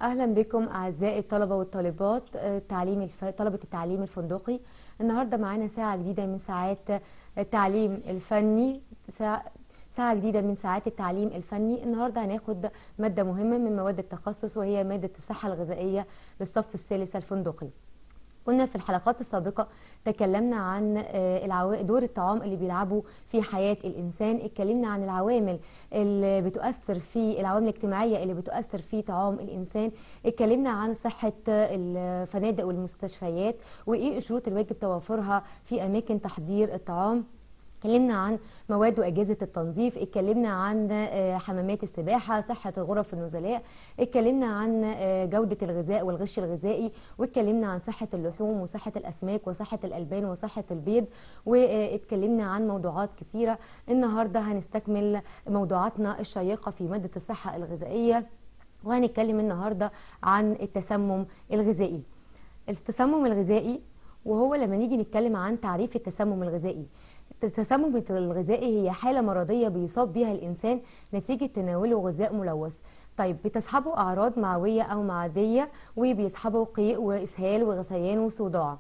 اهلا بكم اعزائي الطلبه والطالبات آه، تعليم الف... طلبه التعليم الفندقي النهارده معانا ساعه جديده من ساعات التعليم الفني ساعة... ساعة جديدة من ساعات التعليم الفني النهاردة هناخد مادة مهمة من مواد التخصص وهي مادة الصحة الغذائية للصف الثالث الفندقي قلنا في الحلقات السابقة تكلمنا عن آه، العوا- دور الطعام اللي بيلعبه في حياة الإنسان اتكلمنا عن العوامل اللي بتؤثر في العوامل الاجتماعية اللي بتؤثر في طعام الإنسان اتكلمنا عن صحة الفنادق والمستشفيات وإيه شروط الواجب توافرها في أماكن تحضير الطعام اتكلمنا عن مواد واجهزه التنظيف اتكلمنا عن آه، حمامات السباحه صحه غرف النزلاء اتكلمنا عن آه، جوده الغذاء والغش الغذائي واتكلمنا عن صحه اللحوم وصحه الاسماك وصحه الالبان وصحه البيض واتكلمنا عن موضوعات كثيره النهارده هنستكمل موضوعاتنا الشيقه في ماده الصحه الغذائيه وهنتكلم النهارده عن التسمم الغذائي التسمم الغذائي وهو لما نيجي نتكلم عن تعريف التسمم الغذائي التسمم الغذائي هي حالة مرضية بيصاب بها الإنسان نتيجة تناوله غذاء ملوث طيب بتصحبه أعراض معوية أو معدية وبيصحبه قيء وإسهال وغثيان وصداع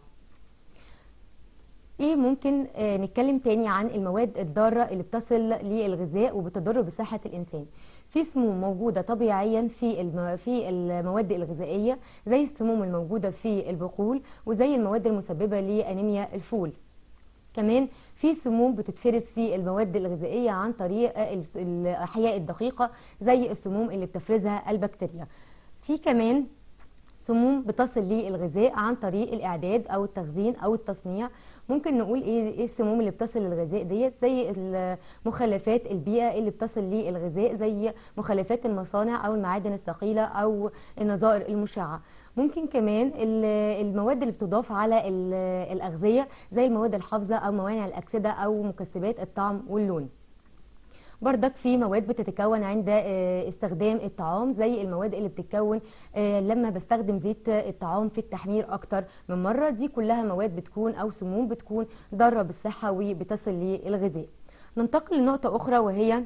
ايه ممكن آه، نتكلم تاني عن المواد الضاره اللي بتصل للغذاء وبتضر بصحه الانسان في سموم موجوده طبيعيا في الم... في المواد الغذائيه زي السموم الموجوده في البقول وزي المواد المسببه لانيميا الفول كمان في سموم بتتفرز في المواد الغذائيه عن طريق ال- الاحياء الدقيقه زي السموم اللي بتفرزها البكتيريا في كمان سموم بتصل للغذاء عن طريق الاعداد او التخزين او التصنيع ممكن نقول ايه ايه السموم اللي بتصل للغذاء ديت زي مخلفات البيئه اللي بتصل للغذاء زي مخلفات المصانع او المعادن الثقيله او النظائر المشعه ممكن كمان ال- المواد اللي بتضاف على ال- الاغذيه زي المواد الحافظه او موانع الاكسده او مكسبات الطعم واللون بردك في مواد بتتكون عند آه، استخدام الطعام زي المواد اللي بتتكون آه، لما بستخدم زيت الطعام في التحمير اكتر من مره دي كلها مواد بتكون او سموم بتكون ضاره بالصحه وبتصل للغذاء ننتقل لنقطه اخرى وهي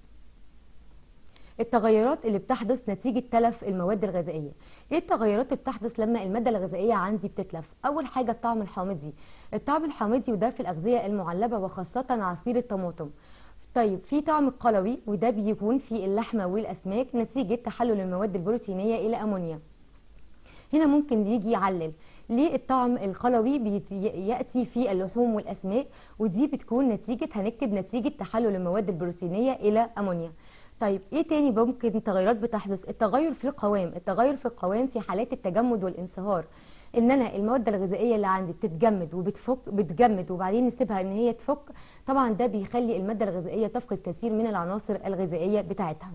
التغيرات اللي بتحدث نتيجة تلف المواد الغذائية ايه التغيرات اللي بتحدث لما المادة الغذائية عندي بتتلف اول حاجة الطعم الحامضي الطعم الحامضي وده في الأغذية المعلبة وخاصة عصير الطماطم طيب في طعم قلوي وده بيكون في اللحمة والأسماك نتيجة تحلل المواد البروتينية إلى أمونيا هنا ممكن يجي يعلل ليه الطعم القلوي بيت- ياتي في اللحوم والاسماك ودي بتكون نتيجه هنكتب نتيجه تحلل المواد البروتينيه الى امونيا طيب ايه تاني ممكن تغيرات بتحدث التغير في القوام التغير في القوام في حالات التجمد والانصهار ان انا المواد الغذائيه اللي عندي بتتجمد وبتفك بتجمد وبعدين نسيبها ان هي تفك طبعا ده بيخلي الماده الغذائيه تفقد كثير من العناصر الغذائيه بتاعتها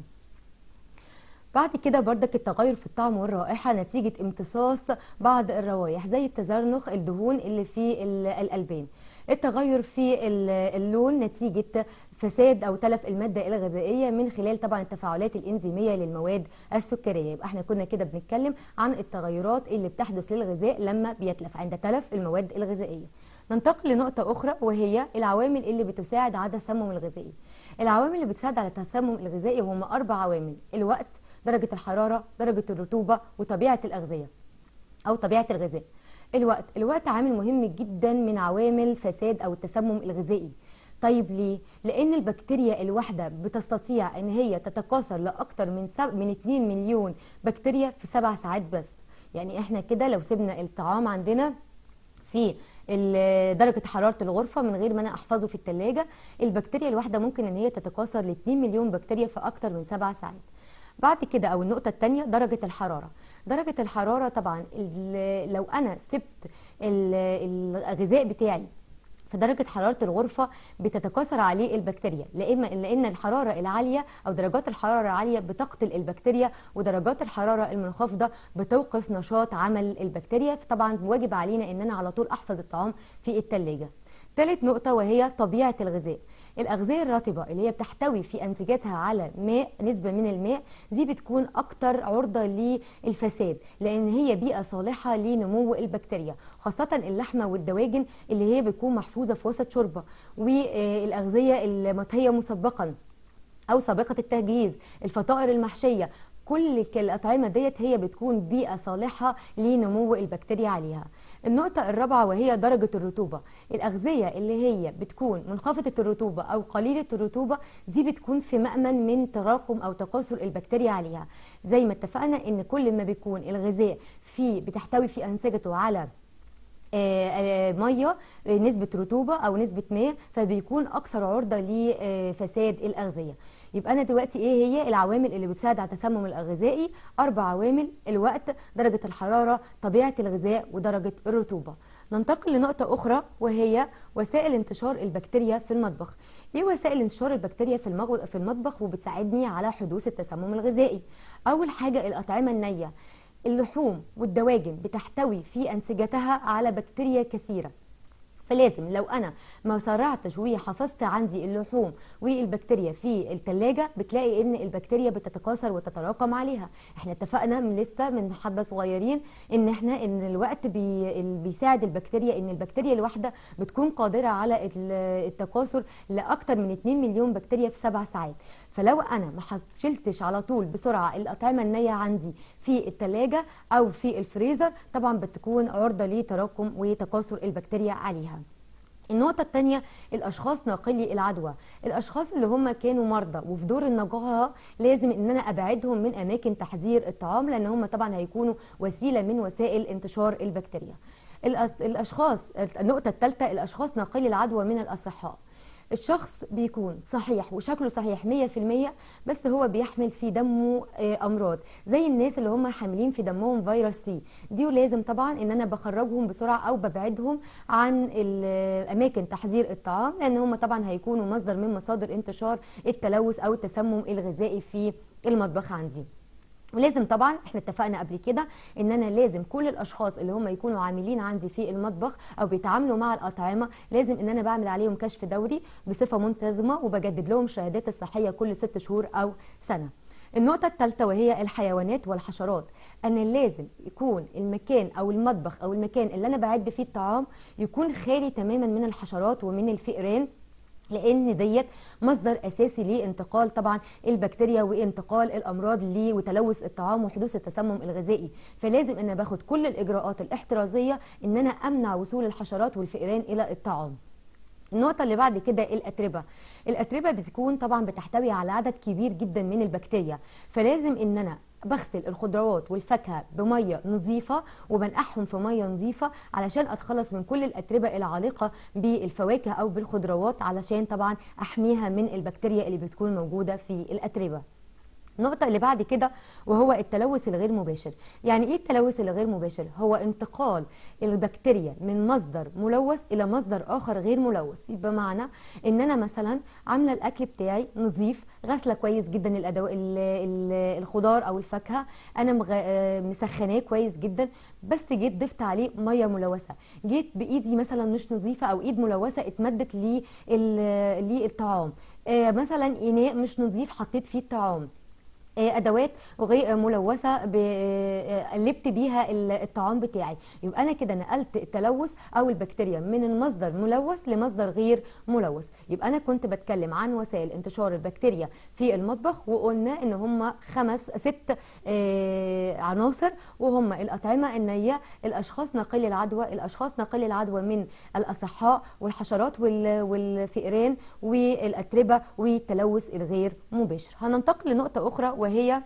بعد كده بردك التغير في الطعم والرائحة نتيجة امتصاص بعض الروائح زي التزرنخ الدهون اللي في ال- الألبان التغير في ال- اللون نتيجة فساد أو تلف المادة الغذائية من خلال طبعا التفاعلات الإنزيمية للمواد السكرية يبقى احنا كنا كده بنتكلم عن التغيرات اللي بتحدث للغذاء لما بيتلف عند تلف المواد الغذائية ننتقل لنقطة أخرى وهي العوامل اللي بتساعد على التسمم الغذائي العوامل اللي بتساعد على التسمم الغذائي هم أربع عوامل الوقت درجة الحرارة درجة الرطوبة وطبيعة الأغذية أو طبيعة الغذاء الوقت الوقت عامل مهم جدا من عوامل فساد أو التسمم الغذائي طيب ليه؟ لأن البكتيريا الواحدة بتستطيع إن هي تتكاثر لأكثر من سب... من 2 مليون بكتيريا في سبع ساعات بس يعني احنا كده لو سيبنا الطعام عندنا في ال- درجة حرارة الغرفة من غير ما انا احفظه في التلاجة البكتيريا الواحدة ممكن ان هي تتكاثر ل 2 مليون بكتيريا في اكتر من سبع ساعات بعد كده او النقطة الثانية درجة الحرارة درجة الحرارة طبعا ال- لو انا سبت ال- الغذاء بتاعي في درجة حرارة الغرفة بتتكاثر عليه البكتيريا لإما لأن الحرارة العالية أو درجات الحرارة العالية بتقتل البكتيريا ودرجات الحرارة المنخفضة بتوقف نشاط عمل البكتيريا فطبعا واجب علينا إن أنا على طول أحفظ الطعام في التلاجة ثالث نقطة وهي طبيعة الغذاء الأغذية الرطبة اللي هي بتحتوي في أنسجتها على ماء نسبة من الماء دي بتكون أكتر عرضة للفساد لأن هي بيئة صالحة لنمو البكتيريا خاصة اللحمة والدواجن اللي هي بتكون محفوظة في وسط شوربة والأغذية المطهية مسبقا او سابقه التجهيز الفطائر المحشيه كل الك- الاطعمه ديت هي بتكون بيئه صالحه لنمو البكتيريا عليها النقطة الرابعة وهي درجة الرطوبة الأغذية اللي هي بتكون منخفضة الرطوبة أو قليلة الرطوبة دي بتكون في مأمن من تراكم أو تكاثر البكتيريا عليها زي ما اتفقنا إن كل ما بيكون الغذاء فيه بتحتوي في أنسجته على آه، آه، ميه آه، نسبه رطوبه او نسبه ماء فبيكون اكثر عرضه لفساد الاغذيه يبقى انا دلوقتي ايه هي العوامل اللي بتساعد على التسمم الغذائي اربع عوامل الوقت درجه الحراره طبيعه الغذاء ودرجه الرطوبه ننتقل لنقطه اخرى وهي وسائل انتشار البكتيريا في المطبخ ايه وسائل انتشار البكتيريا في المغ- في المطبخ وبتساعدني على حدوث التسمم الغذائي اول حاجه الاطعمه النيه اللحوم والدواجن بتحتوي في انسجتها على بكتيريا كثيره فلازم لو انا ما سرعتش وحفظت عندي اللحوم والبكتيريا في التلاجة بتلاقي ان البكتيريا بتتكاثر وتتراكم عليها احنا اتفقنا من لسه من حبه صغيرين ان احنا ان الوقت بي ال- بيساعد البكتيريا ان البكتيريا الواحده بتكون قادره على ال- التكاثر لاكثر من 2 مليون بكتيريا في سبع ساعات فلو انا ما شلتش على طول بسرعه الاطعمه النيه عندي في التلاجة او في الفريزر طبعا بتكون عرضه لتراكم وتكاثر البكتيريا عليها النقطة الثانية الأشخاص ناقلي العدوى الأشخاص اللي هم كانوا مرضى وفي دور النجاة لازم إن أنا أبعدهم من أماكن تحضير الطعام لأن هم طبعا هيكونوا وسيلة من وسائل انتشار البكتيريا الأ- الأشخاص النقطة الثالثة الأشخاص ناقلي العدوى من الأصحاء الشخص بيكون صحيح وشكله صحيح 100% بس هو بيحمل في دمه آه، امراض زي الناس اللي هم حاملين في دمهم فيروس سي دي لازم طبعا ان انا بخرجهم بسرعه او ببعدهم عن ال- اماكن تحضير الطعام لان هم طبعا هيكونوا مصدر من مصادر انتشار التلوث او التسمم الغذائي في المطبخ عندي ولازم طبعا احنا اتفقنا قبل كده ان انا لازم كل الاشخاص اللي هم يكونوا عاملين عندي في المطبخ او بيتعاملوا مع الاطعمه لازم ان انا بعمل عليهم كشف دوري بصفه منتظمه وبجدد لهم الشهادات الصحيه كل ست شهور او سنه النقطة الثالثة وهي الحيوانات والحشرات أنا لازم يكون المكان أو المطبخ أو المكان اللي أنا بعد فيه الطعام يكون خالي تماما من الحشرات ومن الفئران لان ديت مصدر اساسي لانتقال طبعا البكتيريا وانتقال الامراض ليه وتلوث الطعام وحدوث التسمم الغذائي فلازم ان باخد كل الاجراءات الاحترازيه ان انا امنع وصول الحشرات والفئران الى الطعام النقطة اللي بعد كده الأتربة الأتربة بتكون طبعا بتحتوي على عدد كبير جدا من البكتيريا فلازم ان انا بغسل الخضروات والفاكهه بميه نظيفه وبنقعهم في ميه نظيفه علشان اتخلص من كل الاتربه العالقه بالفواكه او بالخضروات علشان طبعا احميها من البكتيريا اللي بتكون موجوده في الاتربه النقطة اللي بعد كده وهو التلوث الغير مباشر يعني ايه التلوث الغير مباشر هو انتقال البكتيريا من مصدر ملوث الى مصدر اخر غير ملوث بمعنى ان انا مثلا عامله الاكل بتاعي نظيف غاسله كويس جدا الأدو... ال... ال... الخضار او الفاكهه انا مغ... آه، مسخناه كويس جدا بس جيت ضفت عليه ميه ملوثه جيت بايدي مثلا مش نظيفه او ايد ملوثه اتمدت لي ال- للطعام آه، مثلا اناء مش نظيف حطيت فيه الطعام آه، ادوات غير ملوثه ب- آه، قلبت بيها ال- الطعام بتاعي يبقى انا كده نقلت التلوث او البكتيريا من المصدر ملوث لمصدر غير ملوث يبقى انا كنت بتكلم عن وسائل انتشار البكتيريا في المطبخ وقلنا ان هم خمس ست آه، عناصر وهم الاطعمه النيه الاشخاص ناقلي العدوى الاشخاص ناقلي العدوى من الاصحاء والحشرات وال- والفئران والاتربه والتلوث الغير مباشر هننتقل لنقطه اخرى وهي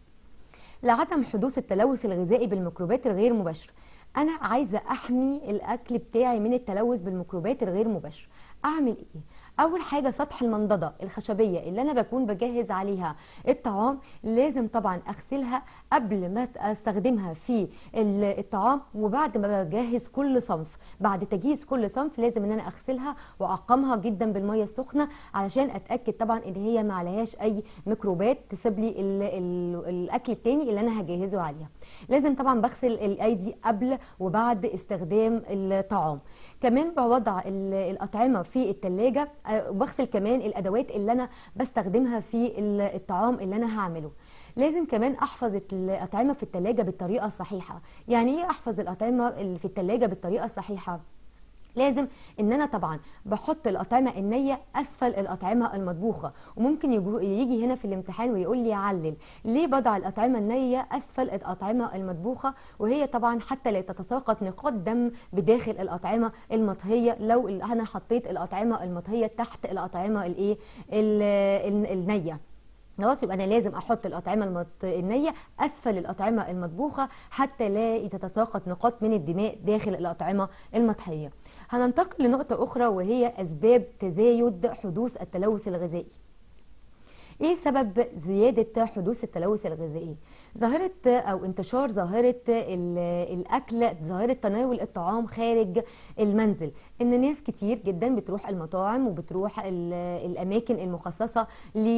لعدم حدوث التلوث الغذائي بالميكروبات الغير مباشره انا عايزه احمي الاكل بتاعي من التلوث بالميكروبات الغير مباشره اعمل ايه اول حاجه سطح المنضده الخشبيه اللي انا بكون بجهز عليها الطعام لازم طبعا اغسلها قبل ما استخدمها في ال- الطعام وبعد ما بجهز كل صنف بعد تجهيز كل صنف لازم ان انا اغسلها واعقمها جدا بالميه السخنه علشان اتاكد طبعا ان هي ما عليهاش اي ميكروبات تسيب لي ال- ال- الاكل التاني اللي انا هجهزه عليها لازم طبعا بغسل الايدي قبل وبعد استخدام الطعام كمان بوضع ال- الاطعمه في التلاجة آه، وبغسل كمان الادوات اللي انا بستخدمها في ال- الطعام اللي انا هعمله لازم كمان احفظ الاطعمه في التلاجة بالطريقه الصحيحه يعني ايه احفظ الاطعمه اللي في التلاجة بالطريقه الصحيحه لازم ان انا طبعا بحط الاطعمه النيه اسفل الاطعمه المطبوخه وممكن يجو- يجي هنا في الامتحان ويقول لي علل ليه بضع الاطعمه النيه اسفل الاطعمه المطبوخه وهي طبعا حتى لا تتساقط نقاط دم بداخل الاطعمه المطهيه لو ال- انا حطيت الاطعمه المطهيه تحت الاطعمه الايه ال- ال- النيه خلاص يبقى انا لازم احط الاطعمه المط... النيه اسفل الاطعمه المطبوخه حتى لا تتساقط نقاط من الدماء داخل الاطعمه المطهيه هننتقل لنقطه اخرى وهي اسباب تزايد حدوث التلوث الغذائي ايه سبب زيادة حدوث التلوث الغذائي؟ ظاهرة او انتشار ظاهرة ال- الاكل ظاهرة تناول الطعام خارج المنزل ان ناس كتير جدا بتروح المطاعم وبتروح ال- الاماكن المخصصة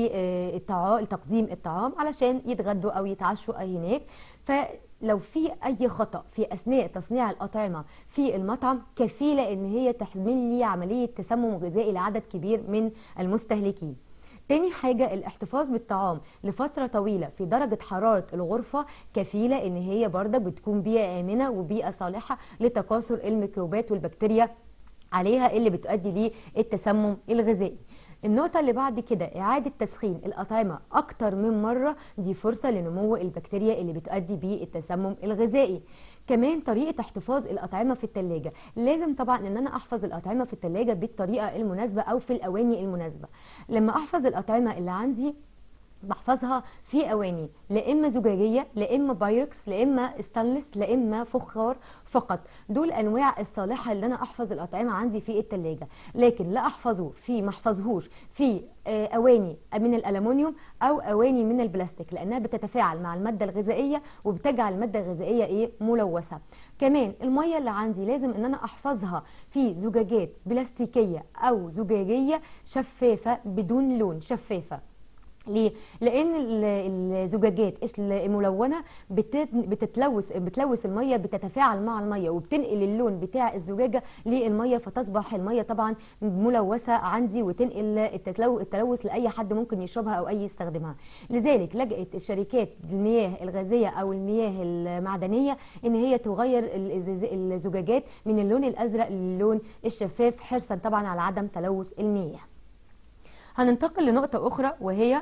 لتقديم الطعام علشان يتغدوا او يتعشوا هناك فلو في اي خطأ في اثناء تصنيع الاطعمة في المطعم كفيلة ان هي تحمل لي عملية تسمم غذائي لعدد كبير من المستهلكين تاني حاجة الاحتفاظ بالطعام لفترة طويلة في درجة حرارة الغرفة كفيلة ان هي برضه بتكون بيئة آمنة وبيئة صالحة لتكاثر الميكروبات والبكتيريا عليها اللي بتؤدي للتسمم الغذائي النقطة اللي بعد كده إعادة تسخين الأطعمة أكتر من مرة دي فرصة لنمو البكتيريا اللي بتؤدي بالتسمم الغذائي كمان طريقة احتفاظ الأطعمة في التلاجة لازم طبعا ان انا احفظ الأطعمة في التلاجة بالطريقة المناسبة او في الأواني المناسبة لما احفظ الأطعمة اللي عندي بحفظها في اواني لا اما زجاجيه لا اما بايركس لا اما ستانلس لا اما فخار فقط دول انواع الصالحه اللي انا احفظ الاطعمه عندي في التلاجة لكن لا احفظه في ما احفظهوش في آه، اواني من الالومنيوم او اواني من البلاستيك لانها بتتفاعل مع الماده الغذائيه وبتجعل الماده الغذائيه ايه ملوثه كمان الميه اللي عندي لازم ان انا احفظها في زجاجات بلاستيكيه او زجاجيه شفافه بدون لون شفافه ليه؟ لأن ال- الزجاجات الملونة بت- بتتلوث بتلوث المية بتتفاعل مع المية وبتنقل اللون بتاع الزجاجة للمية فتصبح المية طبعا ملوثة عندي وتنقل التلو- التلوث لأي حد ممكن يشربها أو أي يستخدمها لذلك لجأت الشركات المياه الغازية أو المياه المعدنية إن هي تغير الإزاز- الزجاجات من اللون الأزرق للون الشفاف حرصا طبعا على عدم تلوث المياه هننتقل لنقطة أخرى وهي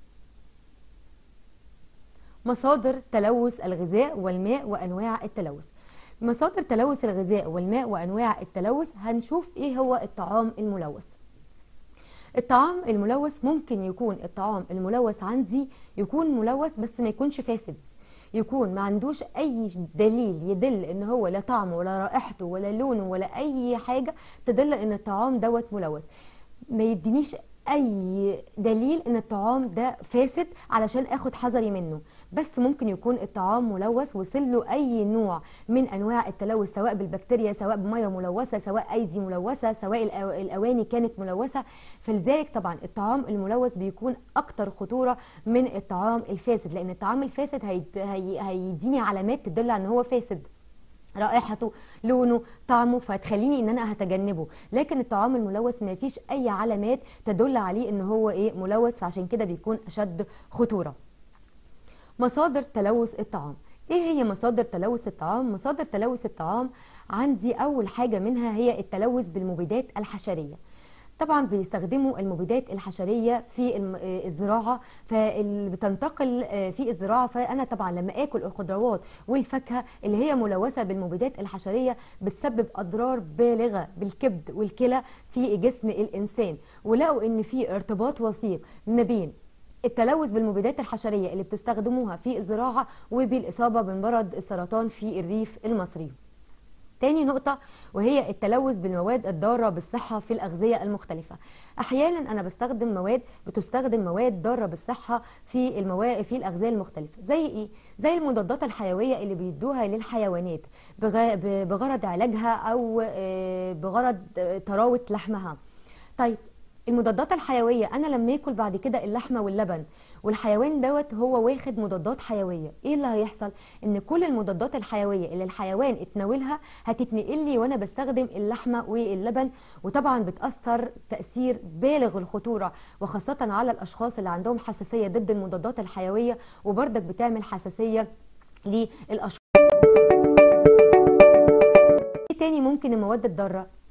مصادر تلوث الغذاء والماء وأنواع التلوث مصادر تلوث الغذاء والماء وأنواع التلوث هنشوف إيه هو الطعام الملوث الطعام الملوث ممكن يكون الطعام الملوث عندي يكون ملوث بس ما يكونش فاسد يكون ما عندوش اي دليل يدل ان هو لا طعمه ولا رائحته ولا لونه ولا اي حاجه تدل ان الطعام دوت ملوث ما يدينيش اي دليل ان الطعام ده فاسد علشان اخد حذري منه بس ممكن يكون الطعام ملوث وصل له اي نوع من انواع التلوث سواء بالبكتيريا سواء بميه ملوثه سواء ايدي ملوثه سواء الأو- الاواني كانت ملوثه فلذلك طبعا الطعام الملوث بيكون اكتر خطوره من الطعام الفاسد لان الطعام الفاسد هيد- هي- هيديني علامات تدل على ان هو فاسد رائحته لونه طعمه فتخليني ان انا هتجنبه لكن الطعام الملوث ما فيش اي علامات تدل عليه ان هو ايه ملوث فعشان كده بيكون اشد خطوره مصادر تلوث الطعام ايه هي مصادر تلوث الطعام مصادر تلوث الطعام عندي اول حاجه منها هي التلوث بالمبيدات الحشريه طبعا بيستخدموا المبيدات الحشريه في الم- آه، الزراعه فاللي بتنتقل آه، في الزراعه فانا طبعا لما اكل الخضروات والفاكهه اللي هي ملوثه بالمبيدات الحشريه بتسبب اضرار بالغه بالكبد والكلى في جسم الانسان ولقوا ان في ارتباط وثيق ما بين التلوث بالمبيدات الحشريه اللي بتستخدموها في الزراعه وبالاصابه بمرض السرطان في الريف المصري تاني نقطة وهي التلوث بالمواد الضارة بالصحة في الأغذية المختلفة أحيانا أنا بستخدم مواد بتستخدم مواد ضارة بالصحة في المواد في الأغذية المختلفة زي إيه؟ زي المضادات الحيوية اللي بيدوها للحيوانات بغ- ب- بغرض علاجها أو آه، بغرض آه، طراوة لحمها طيب المضادات الحيويه انا لما اكل بعد كده اللحمه واللبن والحيوان دوت هو واخد مضادات حيويه ايه اللي هيحصل ان كل المضادات الحيويه اللي الحيوان اتناولها هتتنقل لي وانا بستخدم اللحمه واللبن وطبعا بتاثر تاثير بالغ الخطوره وخاصه على الاشخاص اللي عندهم حساسيه ضد المضادات الحيويه وبرضك بتعمل حساسيه للاشخاص ايه تاني ممكن المواد الضاره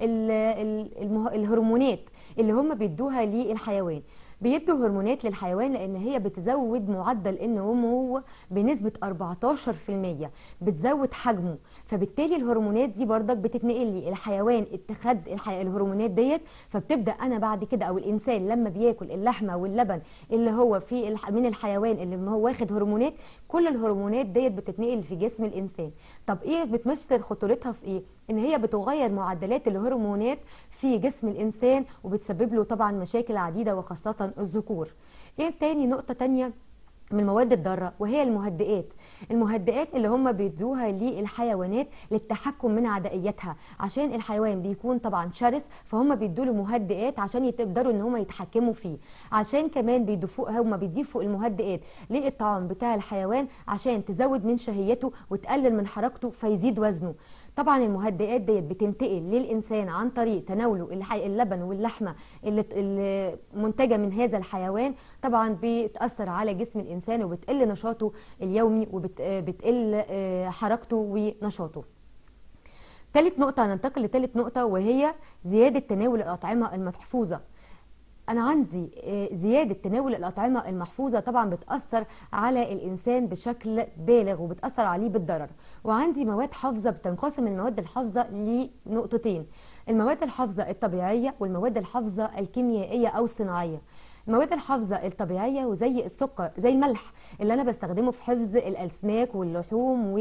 ال- ال- المه- الهرمونات اللي هم بيدوها للحيوان بيدوا هرمونات للحيوان لان هي بتزود معدل النمو بنسبه 14% بتزود حجمه فبالتالي الهرمونات دي بردك بتتنقل لي الحيوان اتخذ الحي... الهرمونات ديت فبتبدا انا بعد كده او الانسان لما بياكل اللحمه واللبن اللي هو في الح... من الحيوان اللي هو واخد هرمونات كل الهرمونات ديت بتتنقل في جسم الانسان طب ايه بتمثل خطورتها في ايه ان هي بتغير معدلات الهرمونات في جسم الانسان وبتسبب له طبعا مشاكل عديده وخاصه الذكور ايه تاني نقطه تانيه من المواد الضاره وهي المهدئات المهدئات اللي هم بيدوها للحيوانات للتحكم من عدائيتها عشان الحيوان بيكون طبعا شرس فهم بيدوا له مهدئات عشان يقدروا ان هم يتحكموا فيه عشان كمان بيضيفوا هم بيضيفوا المهدئات للطعام بتاع الحيوان عشان تزود من شهيته وتقلل من حركته فيزيد وزنه طبعا المهدئات ديت بتنتقل للانسان عن طريق تناوله الحي... اللبن واللحمه اللي... اللي منتجه من هذا الحيوان طبعا بتاثر على جسم الانسان وبتقل نشاطه اليومي وبتقل حركته ونشاطه ثالث نقطة هننتقل لثالث نقطة وهي زيادة تناول الأطعمة المحفوظة أنا عندي زيادة تناول الأطعمة المحفوظة طبعا بتأثر على الإنسان بشكل بالغ وبتأثر عليه بالضرر وعندي مواد حافظة بتنقسم المواد الحافظة لنقطتين المواد الحافظة الطبيعية والمواد الحافظة الكيميائية أو الصناعية المواد الحافظة الطبيعية وزي السكر زي الملح اللي أنا بستخدمه في حفظ الأسماك واللحوم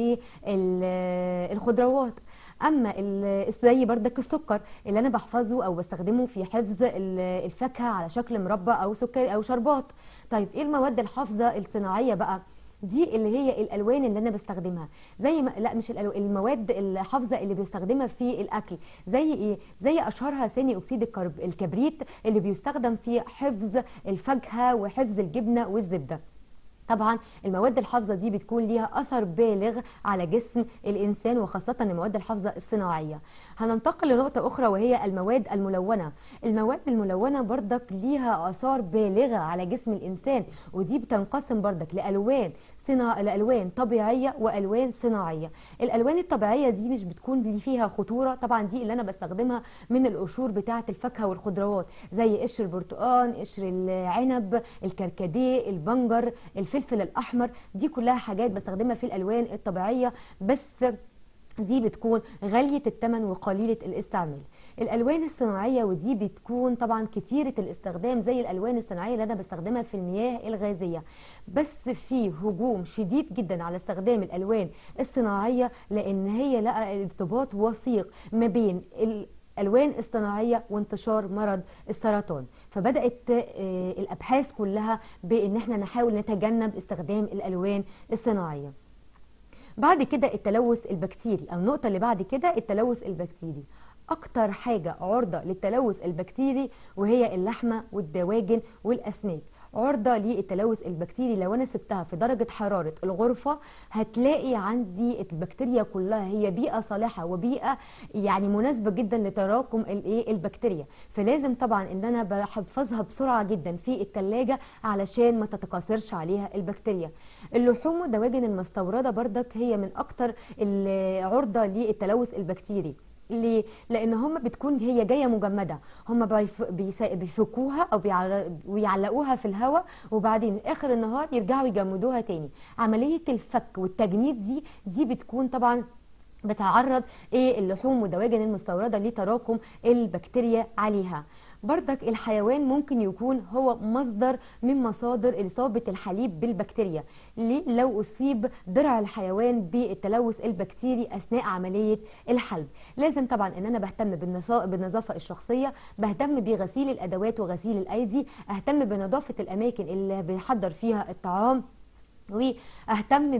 والخضروات اما زي بردك السكر اللي انا بحفظه او بستخدمه في حفظ الفاكهه على شكل مربى او سكر او شربات طيب ايه المواد الحافظه الصناعيه بقى دي اللي هي الالوان اللي انا بستخدمها زي ما لا مش الألو... المواد الحافظه اللي بستخدمها في الاكل زي ايه زي اشهرها ثاني اكسيد الكرب... الكبريت اللي بيستخدم في حفظ الفاكهه وحفظ الجبنه والزبده طبعا المواد الحافظه دي بتكون ليها اثر بالغ على جسم الانسان وخاصه المواد الحافظه الصناعيه هننتقل لنقطه اخرى وهي المواد الملونه المواد الملونه بردك ليها اثار بالغه على جسم الانسان ودي بتنقسم بردك لالوان صناع الالوان طبيعيه والوان صناعيه الالوان الطبيعيه دي مش بتكون لي فيها خطوره طبعا دي اللي انا بستخدمها من القشور بتاعه الفاكهه والخضروات زي قشر البرتقال قشر العنب الكركديه البنجر الفلفل الاحمر دي كلها حاجات بستخدمها في الالوان الطبيعيه بس دي بتكون غالية الثمن وقليلة الاستعمال الألوان الصناعية ودي بتكون طبعا كتيرة الاستخدام زي الألوان الصناعية اللي أنا بستخدمها في المياه الغازية بس في هجوم شديد جدا على استخدام الألوان الصناعية لأن هي لقى ارتباط وثيق ما بين الالوان الصناعيه وانتشار مرض السرطان فبدات الابحاث كلها بان احنا نحاول نتجنب استخدام الالوان الصناعيه بعد كده التلوث البكتيري او النقطه اللي بعد كده التلوث البكتيري اكتر حاجه عرضه للتلوث البكتيري وهي اللحمه والدواجن والاسماك عرضة للتلوث البكتيري لو انا سبتها في درجة حرارة الغرفة هتلاقي عندي البكتيريا كلها هي بيئة صالحة وبيئة يعني مناسبة جدا لتراكم الايه البكتيريا فلازم طبعا ان انا بحفظها بسرعة جدا في التلاجة علشان ما تتكاثرش عليها البكتيريا اللحوم والدواجن المستوردة بردك هي من اكتر العرضة للتلوث البكتيري ليه؟ لان هم بتكون هي جايه مجمده هم بيفكوها او بيعلقوها في الهواء وبعدين اخر النهار يرجعوا يجمدوها تاني عمليه الفك والتجميد دي دي بتكون طبعا بتعرض ايه اللحوم والدواجن المستورده لتراكم البكتيريا عليها بردك الحيوان ممكن يكون هو مصدر من مصادر إصابة الحليب بالبكتيريا ليه لو أصيب درع الحيوان بالتلوث البكتيري أثناء عملية الحلب لازم طبعا أن أنا بهتم بالنظافة الشخصية بهتم بغسيل الأدوات وغسيل الأيدي أهتم بنظافة الأماكن اللي بيحضر فيها الطعام واهتم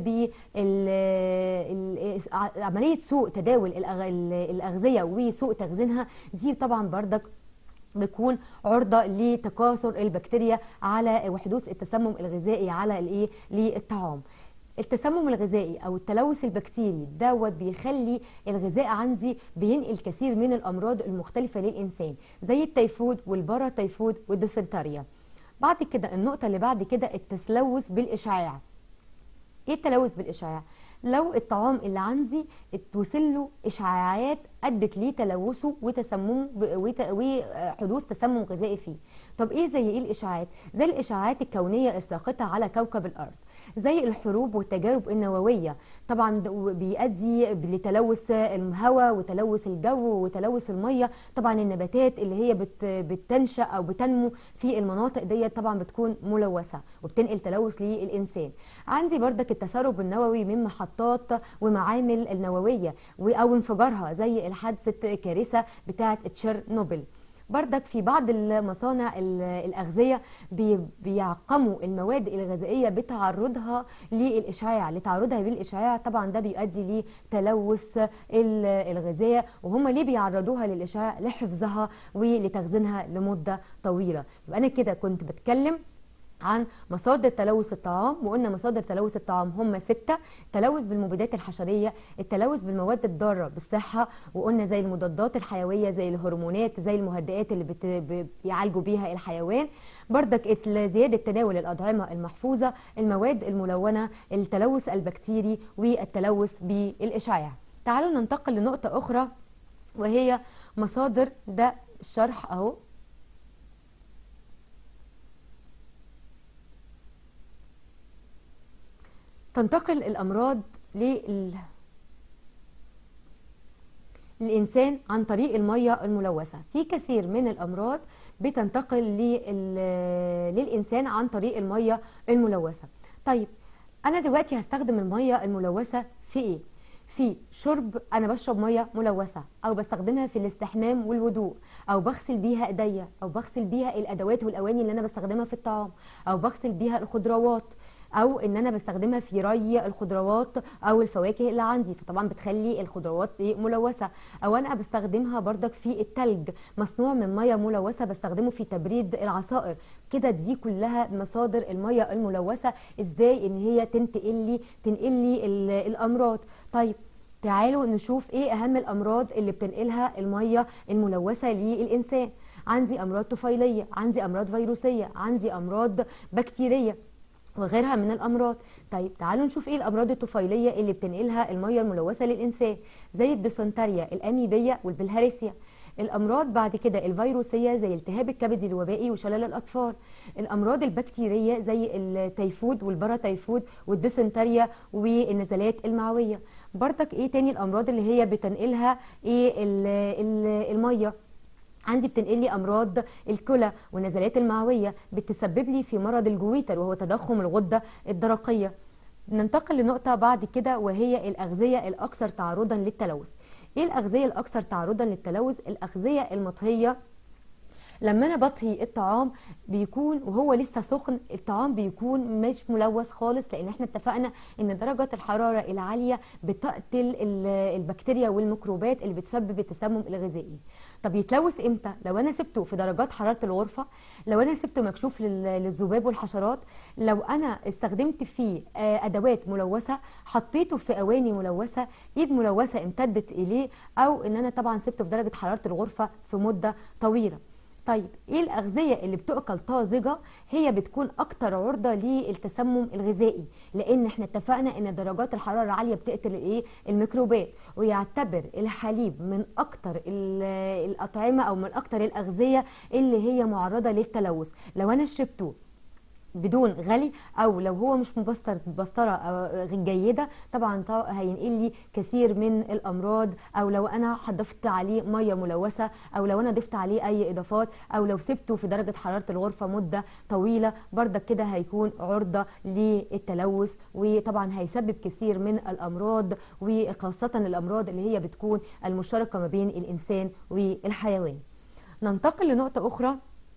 بعمليه سوء تداول الاغذيه وسوء تخزينها دي طبعا بردك بيكون عرضه لتكاثر البكتيريا على وحدوث التسمم الغذائي على الايه للطعام التسمم الغذائي او التلوث البكتيري دوت بيخلي الغذاء عندي بينقل كثير من الامراض المختلفه للانسان زي التيفود والباراتيفود والديسنتريا بعد كده النقطه اللي بعد كده التلوث بالاشعاع ايه التلوث بالاشعاع لو الطعام اللي عندي اتوصل له اشعاعات ادت ليه تلوثه وتسممه ب- وت- وحدوث تسمم غذائي فيه طب ايه زي ايه الاشعاعات زي الاشعاعات الكونيه الساقطه على كوكب الارض زي الحروب والتجارب النوويه طبعا ده بيؤدي لتلوث الهواء وتلوث الجو وتلوث الميه طبعا النباتات اللي هي بت بتنشا او بتنمو في المناطق ديت طبعا بتكون ملوثه وبتنقل تلوث للانسان عندي بردك التسرب النووي من محطات ومعامل النوويه و- او انفجارها زي الحادثه كارثه بتاعه تشيرنوبل بردك في بعض المصانع ال- الأغذية بي- بيعقموا المواد الغذائية بتعرضها للإشعاع لتعرضها للإشعاع طبعا ده بيؤدي لتلوث ال- الغذاء وهم ليه بيعرضوها للإشعاع لحفظها ولتخزينها لمدة طويلة يبقى أنا كده كنت بتكلم عن مصادر تلوث الطعام وقلنا مصادر تلوث الطعام هم ستة التلوث بالمبيدات الحشرية التلوث بالمواد الضارة بالصحة وقلنا زي المضادات الحيوية زي الهرمونات زي المهدئات اللي بت... ب- بيعالجوا بيها الحيوان بردك ات- زيادة تناول الأطعمة المحفوظة المواد الملونة التلوث البكتيري والتلوث بالإشعاع تعالوا ننتقل لنقطة أخرى وهي مصادر ده الشرح أهو تنتقل الأمراض لل... للإنسان عن طريق المية الملوثة في كثير من الأمراض بتنتقل لل... للإنسان عن طريق المية الملوثة طيب أنا دلوقتي هستخدم المية الملوثة في إيه؟ في شرب أنا بشرب مية ملوثة أو بستخدمها في الاستحمام والوضوء أو بغسل بيها إيديا أو بغسل بيها الأدوات والأواني اللي أنا بستخدمها في الطعام أو بغسل بيها الخضروات او ان انا بستخدمها في ري الخضروات او الفواكه اللي عندي فطبعا بتخلي الخضروات إيه ملوثه او انا بستخدمها بردك في التلج مصنوع من ميه ملوثه بستخدمه في تبريد العصائر كده دي كلها مصادر الميه الملوثه ازاي ان هي تنتقل لي تنقل لي ال- الامراض طيب تعالوا نشوف ايه اهم الامراض اللي بتنقلها الميه الملوثه للانسان عندي امراض طفيليه عندي امراض فيروسيه عندي امراض بكتيريه وغيرها من الامراض طيب تعالوا نشوف ايه الامراض الطفيليه اللي بتنقلها الميه الملوثه للانسان زي الديسنتريا الاميبيه والبلهارسيا الامراض بعد كده الفيروسيه زي التهاب الكبد الوبائي وشلل الاطفال الامراض البكتيريه زي التيفود والباراتيفود والديسنتريا والنزلات المعويه برضك ايه تاني الامراض اللي هي بتنقلها ايه ال- ال- الميه عندي بتنقل لي امراض الكلى والنزلات المعويه بتسبب لي في مرض الجويتر وهو تضخم الغده الدرقيه ننتقل لنقطه بعد كده وهي الاغذيه الاكثر تعرضا للتلوث ايه الاغذيه الاكثر تعرضا للتلوث الاغذيه المطهيه لما انا بطهي الطعام بيكون وهو لسه سخن الطعام بيكون مش ملوث خالص لان احنا اتفقنا ان درجه الحراره العاليه بتقتل ال- البكتيريا والميكروبات اللي بتسبب التسمم الغذائي طب يتلوث امتى لو انا سبته في درجات حراره الغرفه لو انا سبته مكشوف لل- للذباب والحشرات لو انا استخدمت فيه آه، ادوات ملوثه حطيته في اواني ملوثه ايد ملوثه امتدت اليه او ان انا طبعا سبته في درجه حراره الغرفه في مده طويله طيب ايه الاغذيه اللي بتؤكل طازجه هي بتكون اكتر عرضه للتسمم الغذائي لان احنا اتفقنا ان درجات الحراره العاليه بتقتل الايه الميكروبات ويعتبر الحليب من اكتر ال- الاطعمه او من اكتر الاغذيه اللي هي معرضه للتلوث لو انا شربته بدون غلي او لو هو مش مبستر بسطره آه، جيده طبعا طا- هينقل لي كثير من الامراض او لو انا ضفت عليه ميه ملوثه او لو انا ضفت عليه اي اضافات او لو سبته في درجه حراره الغرفه مده طويله بردك كده هيكون عرضه للتلوث وطبعا هيسبب كثير من الامراض وخاصه الامراض اللي هي بتكون المشتركه ما بين الانسان والحيوان ننتقل لنقطه اخرى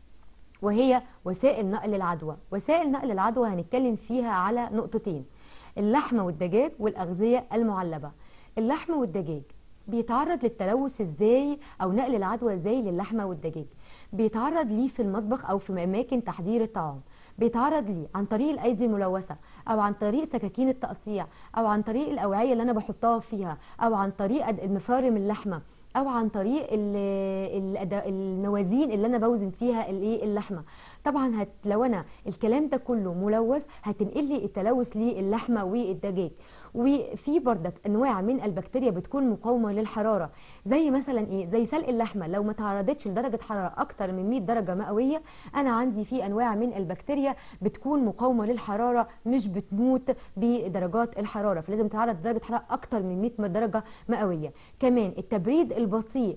وهي وسائل نقل العدوى وسائل نقل العدوى هنتكلم فيها على نقطتين اللحمة والدجاج والأغذية المعلبة اللحم والدجاج بيتعرض للتلوث ازاي او نقل العدوى ازاي للحمة والدجاج بيتعرض ليه في المطبخ او في اماكن تحضير الطعام بيتعرض ليه عن طريق الايدي الملوثه او عن طريق سكاكين التقطيع او عن طريق الاوعيه اللي انا بحطها فيها او عن طريق أد- مفارم اللحمه او عن طريق ال- الأدا- الموازين اللي انا بوزن فيها الايه اللحمه طبعا هت لو انا الكلام ده كله ملوث هتنقل لي التلوث للحمه والدجاج وفي بردك انواع من البكتيريا بتكون مقاومه للحراره زي مثلا ايه زي سلق اللحمه لو ما تعرضتش لدرجه حراره اكتر من 100 درجه مئويه انا عندي في انواع من البكتيريا بتكون مقاومه للحراره مش بتموت بدرجات الحراره فلازم تعرض درجه حراره اكتر من 100 درجه مئويه كمان التبريد البطيء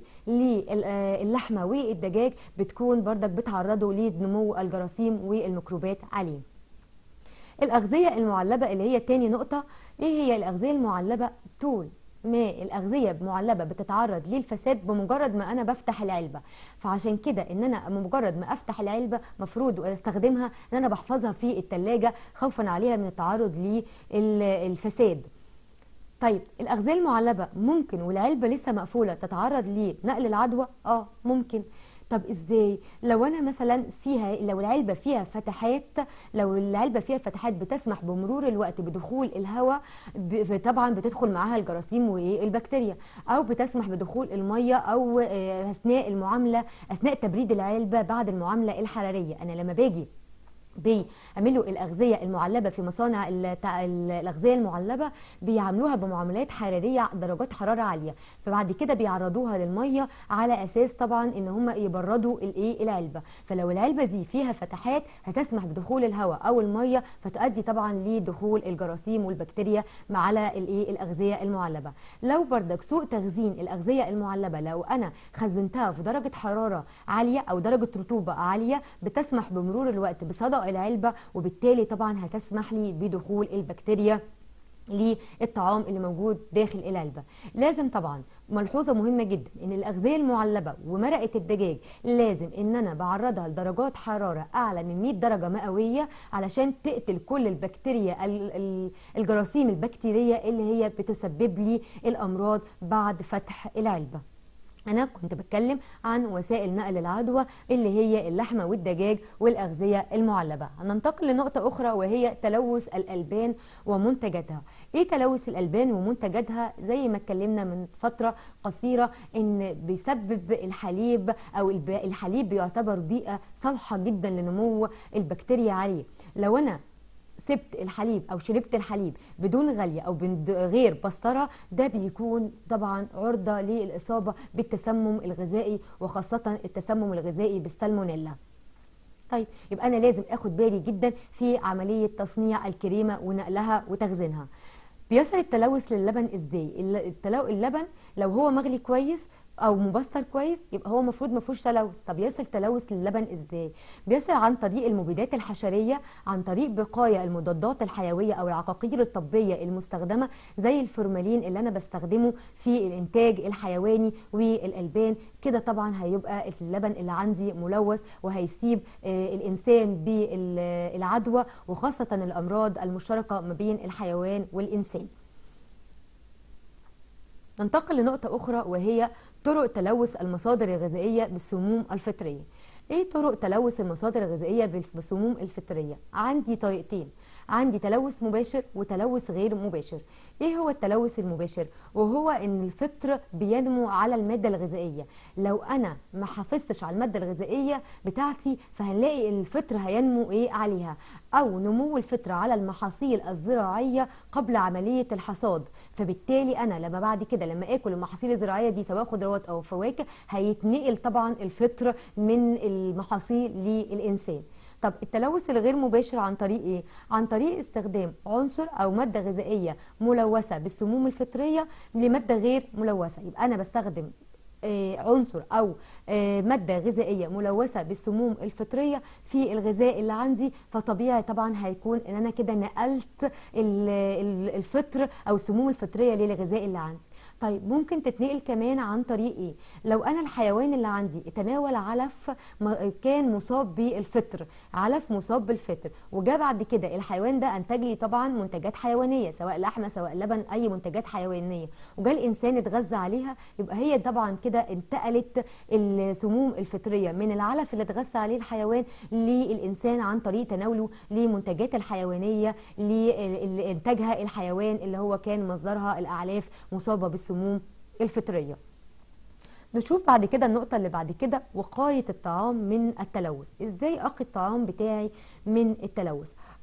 للحمه والدجاج بتكون بردك بتعرضه لنمو الجراثيم والميكروبات عليه الأغذية المعلبة اللي هي تاني نقطة ايه هي الأغذية المعلبة طول ما الأغذية المعلبة بتتعرض للفساد بمجرد ما أنا بفتح العلبة فعشان كده إن أنا بمجرد ما أفتح العلبة مفروض أستخدمها إن أنا بحفظها في التلاجة خوفا عليها من التعرض للفساد طيب الأغذية المعلبة ممكن والعلبة لسه مقفولة تتعرض لنقل العدوى؟ اه ممكن طب ازاي لو انا مثلا فيها لو العلبه فيها فتحات لو العلبه فيها فتحات بتسمح بمرور الوقت بدخول الهواء ب- طبعا بتدخل معاها الجراثيم والبكتيريا او بتسمح بدخول الميه او آه، اثناء المعامله اثناء تبريد العلبه بعد المعامله الحراريه انا لما باجي بيعملوا الأغذية المعلبة في مصانع التع- الأغذية المعلبة بيعملوها بمعاملات حرارية درجات حرارة عالية فبعد كده بيعرضوها للمية على أساس طبعا إن هم يبردوا الإيه العلبة فلو العلبة دي فيها فتحات هتسمح بدخول الهواء أو المية فتؤدي طبعا لدخول الجراثيم والبكتيريا على الإيه الأغذية المعلبة لو بردك سوء تخزين الأغذية المعلبة لو أنا خزنتها في درجة حرارة عالية أو درجة رطوبة عالية بتسمح بمرور الوقت بصدأ العلبة وبالتالي طبعا هتسمح لي بدخول البكتيريا للطعام اللي موجود داخل العلبة لازم طبعا ملحوظة مهمة جدا ان الاغذية المعلبة ومرقة الدجاج لازم ان انا بعرضها لدرجات حرارة اعلى من 100 درجة مئوية علشان تقتل كل البكتيريا ال- ال- الجراثيم البكتيرية اللي هي بتسبب لي الامراض بعد فتح العلبة أنا كنت بتكلم عن وسائل نقل العدوى اللي هي اللحمة والدجاج والأغذية المعلبة هننتقل لنقطة أخرى وهي تلوث الألبان ومنتجاتها إيه تلوث الألبان ومنتجاتها زي ما اتكلمنا من فترة قصيرة إن بيسبب الحليب أو الب- الحليب بيعتبر بيئة صالحة جدا لنمو البكتيريا عليه لو أنا سبت الحليب او شربت الحليب بدون غليه او من غير بسطره ده بيكون طبعا عرضه للاصابه بالتسمم الغذائي وخاصه التسمم الغذائي بالسالمونيلا طيب يبقى انا لازم اخد بالي جدا في عمليه تصنيع الكريمه ونقلها وتخزينها بيصل التلوث للبن ازاي الل- التلو... اللبن لو هو مغلي كويس او مبستر كويس يبقى هو المفروض ما فيهوش تلوث طب يصل تلوث للبن ازاي بيصل عن طريق المبيدات الحشريه عن طريق بقايا المضادات الحيويه او العقاقير الطبيه المستخدمه زي الفورمالين اللي انا بستخدمه في الانتاج الحيواني والالبان كده طبعا هيبقى اللبن اللي عندي ملوث وهيسيب آه، الانسان بالعدوى وخاصه الامراض المشتركه ما بين الحيوان والانسان ننتقل لنقطة أخرى وهي طرق تلوث المصادر الغذائية بالسموم الفطرية ايه طرق تلوث المصادر الغذائية بالسموم الفطرية عندي طريقتين عندي تلوث مباشر وتلوث غير مباشر ايه هو التلوث المباشر وهو ان الفطر بينمو على المادة الغذائية لو انا ما حافظتش على المادة الغذائية بتاعتي فهنلاقي الفطر هينمو ايه عليها او نمو الفطر على المحاصيل الزراعية قبل عملية الحصاد فبالتالي انا لما بعد كده لما اكل المحاصيل الزراعية دي سواء خضروات او فواكه هيتنقل طبعا الفطر من المحاصيل للانسان طب التلوث الغير مباشر عن طريق ايه عن طريق استخدام عنصر او ماده غذائيه ملوثه بالسموم الفطريه لماده غير ملوثه يبقى انا بستخدم آه، عنصر او آه، ماده غذائيه ملوثه بالسموم الفطريه في الغذاء اللي عندي فطبيعي طبعا هيكون ان انا كده نقلت ال- ال- الفطر او السموم الفطريه للغذاء اللي عندي طيب ممكن تتنقل كمان عن طريق ايه لو انا الحيوان اللي عندي تناول علف ما- كان مصاب بالفطر علف مصاب بالفطر وجاء بعد كده الحيوان ده انتج لي طبعا منتجات حيوانيه سواء لحمه سواء لبن اي منتجات حيوانيه وجاء الانسان اتغذى عليها يبقى هي طبعا كده انتقلت السموم الفطريه من العلف اللي اتغذى عليه الحيوان للانسان عن طريق تناوله لمنتجات الحيوانيه لانتاجها الحيوان اللي هو كان مصدرها الاعلاف مصابه بالسموم الفطريه نشوف بعد كده النقطة اللي بعد كده وقاية الطعام من التلوث ازاي اقي الطعام بتاعي من التلوث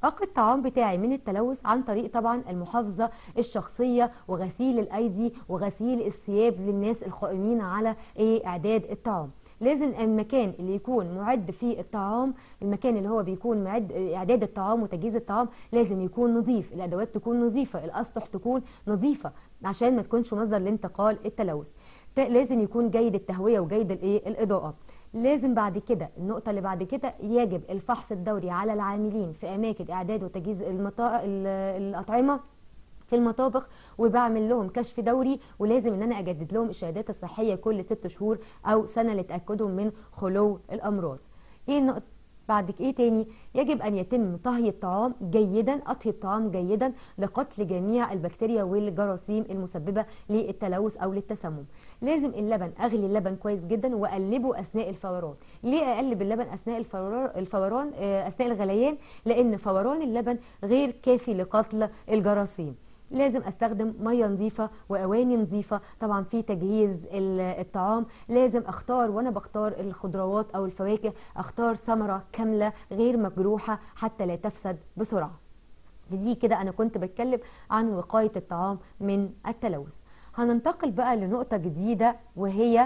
أقي الطعام بتاعي من التلوث عن طريق طبعا المحافظة الشخصية وغسيل الأيدي وغسيل الثياب للناس القائمين على إيه إعداد الطعام لازم المكان اللي يكون معد فيه الطعام المكان اللي هو بيكون معد اعداد الطعام وتجهيز الطعام لازم يكون نظيف الادوات تكون نظيفه الاسطح تكون نظيفه عشان ما تكونش مصدر لانتقال التلوث ده لازم يكون جيد التهويه وجيد الايه الاضاءه لازم بعد كده النقطة اللي بعد كده يجب الفحص الدوري على العاملين في أماكن إعداد وتجهيز المطا... ال- الأطعمة في المطابخ وبعمل لهم كشف دوري ولازم ان انا اجدد لهم الشهادات الصحيه كل ست شهور او سنه لتاكدهم من خلو الامراض ايه النقطه بعد ك- ايه تاني يجب ان يتم طهي الطعام جيدا اطهي الطعام جيدا لقتل جميع البكتيريا والجراثيم المسببه للتلوث او للتسمم لازم اللبن اغلي اللبن كويس جدا واقلبه اثناء الفوران ليه اقلب اللبن اثناء الفوران الفوران آه، اثناء الغليان لان فوران اللبن غير كافي لقتل الجراثيم لازم استخدم ميه نظيفه واواني نظيفه طبعا في تجهيز ال- الطعام لازم اختار وانا بختار الخضروات او الفواكه اختار ثمره كامله غير مجروحه حتى لا تفسد بسرعه دي كده انا كنت بتكلم عن وقايه الطعام من التلوث هننتقل بقى لنقطه جديده وهي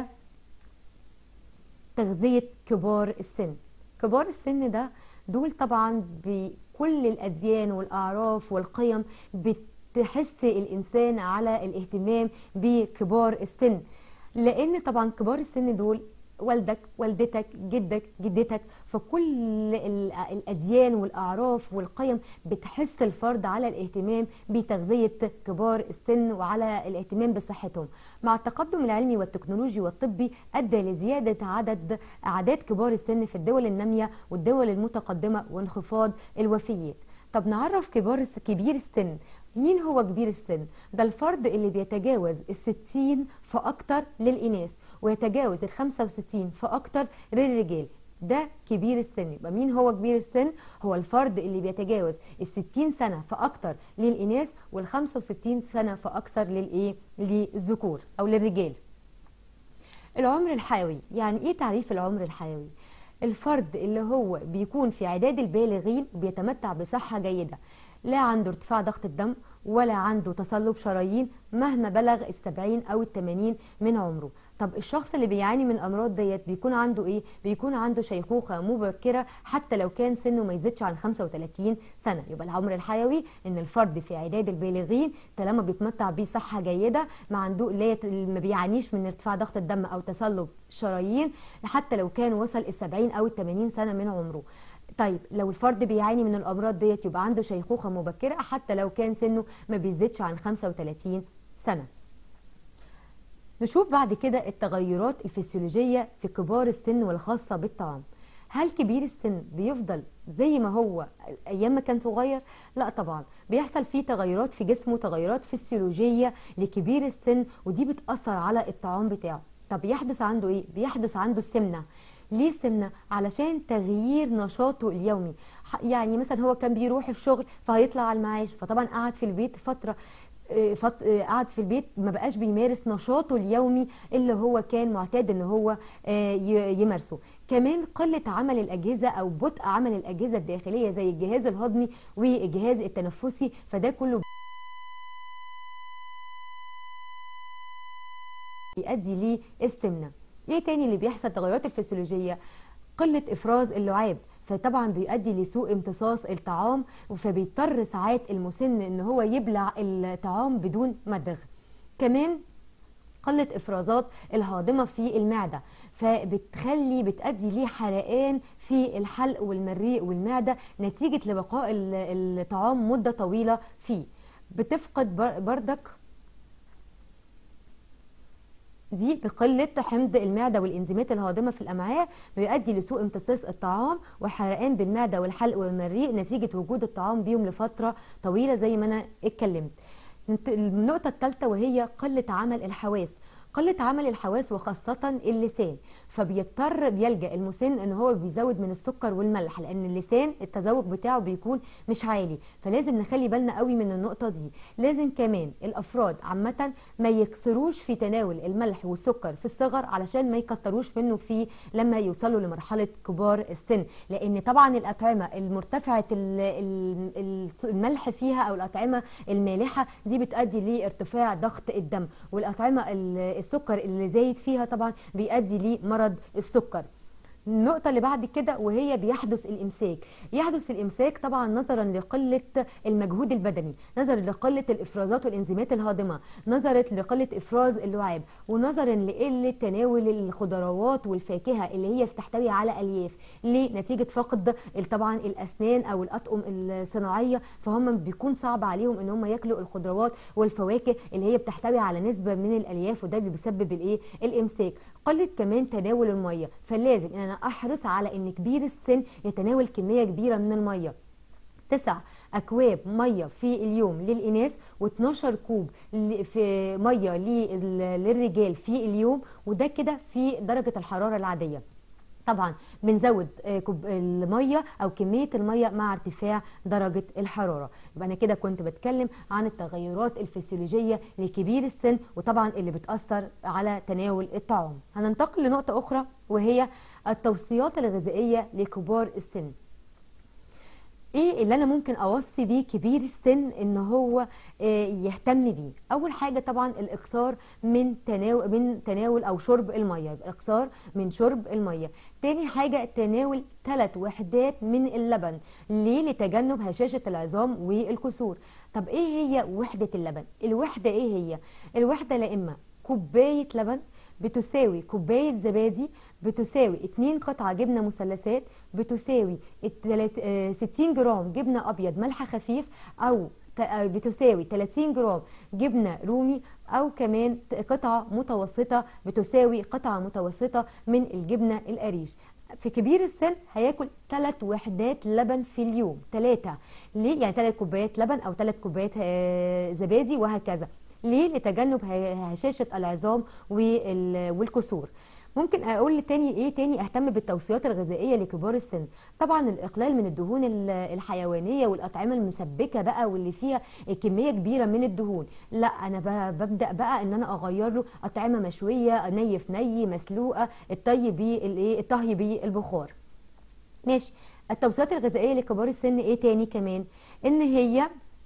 تغذية كبار السن كبار السن ده دول طبعا بكل الأديان والأعراف والقيم بتحس الإنسان على الاهتمام بكبار السن لأن طبعا كبار السن دول والدك والدتك جدك جدتك فكل ال- الأديان والأعراف والقيم بتحس الفرد على الاهتمام بتغذية كبار السن وعلى الاهتمام بصحتهم مع التقدم العلمي والتكنولوجي والطبي أدى لزيادة عدد أعداد كبار السن في الدول النامية والدول المتقدمة وانخفاض الوفيات طب نعرف كبار الس- كبير السن مين هو كبير السن؟ ده الفرد اللي بيتجاوز الستين فأكتر للإناث ويتجاوز الخمسة وستين فأكتر للرجال ده كبير السن يبقى مين هو كبير السن هو الفرد اللي بيتجاوز الستين سنة فأكتر للإناث والخمسة وستين سنة فأكثر للإيه للذكور أو للرجال العمر الحيوي يعني ايه تعريف العمر الحيوي الفرد اللي هو بيكون في عداد البالغين بيتمتع بصحة جيدة لا عنده ارتفاع ضغط الدم ولا عنده تصلب شرايين مهما بلغ السبعين أو التمانين من عمره طب الشخص اللي بيعاني من الأمراض ديت بيكون عنده إيه؟ بيكون عنده شيخوخة مبكرة حتى لو كان سنه ما يزيدش عن 35 سنة يبقى العمر الحيوي إن الفرد في عداد البالغين طالما بيتمتع بصحة جيدة ما عنده لا يت- ما بيعانيش من ارتفاع ضغط الدم أو تصلب شرايين حتى لو كان وصل السبعين أو التمانين سنة من عمره طيب لو الفرد بيعاني من الامراض ديت يبقى عنده شيخوخه مبكره حتى لو كان سنه ما بيزيدش عن 35 سنه نشوف بعد كده التغيرات الفسيولوجيه في كبار السن والخاصه بالطعام هل كبير السن بيفضل زي ما هو ايام ما كان صغير لا طبعا بيحصل فيه تغيرات في جسمه تغيرات فسيولوجيه لكبير السن ودي بتاثر على الطعام بتاعه طب يحدث عنده ايه بيحدث عنده السمنه ليه سمنه علشان تغيير نشاطه اليومي ح- يعني مثلا هو كان بيروح الشغل فهيطلع على المعاش فطبعا قعد في البيت فتره آه، فط... آه، قعد في البيت ما بقاش بيمارس نشاطه اليومي اللي هو كان معتاد ان هو آه، ي- يمارسه كمان قلة عمل الأجهزة أو بطء عمل الأجهزة الداخلية زي الجهاز الهضمي والجهاز التنفسي فده كله بيؤدي للسمنه ايه تاني اللي بيحصل تغيرات الفسيولوجيه قله افراز اللعاب فطبعا بيؤدي لسوء امتصاص الطعام فبيضطر ساعات المسن ان هو يبلع الطعام بدون مدغ كمان قلة افرازات الهاضمة في المعدة فبتخلي بتؤدي لحرقان في الحلق والمريء والمعدة نتيجة لبقاء ال- الطعام مدة طويلة فيه بتفقد بر- بردك دي بقلة حمض المعدة والإنزيمات الهاضمة في الأمعاء بيؤدي لسوء امتصاص الطعام وحرقان بالمعدة والحلق والمريء نتيجة وجود الطعام بيهم لفترة طويلة زي ما أنا اتكلمت نت- النقطة الثالثة وهي قلة عمل الحواس قلة عمل الحواس وخاصة اللسان فبيضطر بيلجا المسن ان هو بيزود من السكر والملح لان اللسان التذوق بتاعه بيكون مش عالي فلازم نخلي بالنا قوي من النقطه دي لازم كمان الافراد عامه ما يكسروش في تناول الملح والسكر في الصغر علشان ما يكتروش منه في لما يوصلوا لمرحله كبار السن لان طبعا الاطعمه المرتفعه ال- ال- ال- الملح فيها او الاطعمه المالحه دي بتؤدي لارتفاع ضغط الدم والاطعمه ال- السكر اللي زايد فيها طبعا بيؤدي لمرض السكر النقطة اللي بعد كده وهي بيحدث الإمساك يحدث الإمساك طبعا نظرا لقلة المجهود البدني نظرا لقلة الإفرازات والإنزيمات الهاضمة نظرا لقلة إفراز اللعاب ونظرا لقلة تناول الخضروات والفاكهة اللي هي بتحتوي على ألياف ليه نتيجة فقد طبعا الأسنان أو الأطقم الصناعية فهم بيكون صعب عليهم إن هم ياكلوا الخضروات والفواكه اللي هي بتحتوي على نسبة من الألياف وده اللي بيسبب الإيه الإمساك قلة كمان تناول المية فلازم ان انا احرص على ان كبير السن يتناول كمية كبيرة من المية تسع اكواب ميه في اليوم للاناث و12 كوب ل- في ميه لل- للرجال في اليوم وده كده في درجه الحراره العاديه طبعا بنزود آه، كوب الميه او كميه الميه مع ارتفاع درجه الحراره يبقى انا كده كنت بتكلم عن التغيرات الفسيولوجيه لكبير السن وطبعا اللي بتاثر على تناول الطعام هننتقل لنقطه اخرى وهي التوصيات الغذائيه لكبار السن ايه اللي انا ممكن اوصي بيه كبير السن ان هو آه، يهتم بيه اول حاجه طبعا الاكثار من تناول من تناول او شرب الميه يبقى الاكثار من شرب الميه تاني حاجه تناول ثلاث وحدات من اللبن ليه لتجنب هشاشه العظام والكسور طب ايه هي وحده اللبن الوحده ايه هي الوحده لا اما كوبايه لبن بتساوي كوباية زبادي بتساوي 2 قطعة جبنة مثلثات بتساوي التلات- آه، 60 جرام جبنة أبيض ملح خفيف أو ت- آه، بتساوي 30 جرام جبنة رومي أو كمان ت- قطعة متوسطة بتساوي قطعة متوسطة من الجبنة القريش في كبير السن هياكل ثلاث وحدات لبن في اليوم ثلاثة ليه يعني ثلاث كوبايات لبن أو ثلاث كوبايات آه، زبادي وهكذا ليه لتجنب ه- هشاشة العظام وال- والكسور ممكن اقول تاني ايه تاني اهتم بالتوصيات الغذائيه لكبار السن طبعا الاقلال من الدهون ال- الحيوانيه والاطعمه المسبكه بقى واللي فيها كميه كبيره من الدهون لا انا ب- ببدا بقى ان انا اغير له اطعمه مشويه ني في ني مسلوقه الطي بالايه الطهي بالبخار ماشي التوصيات الغذائيه لكبار السن ايه تاني كمان ان هي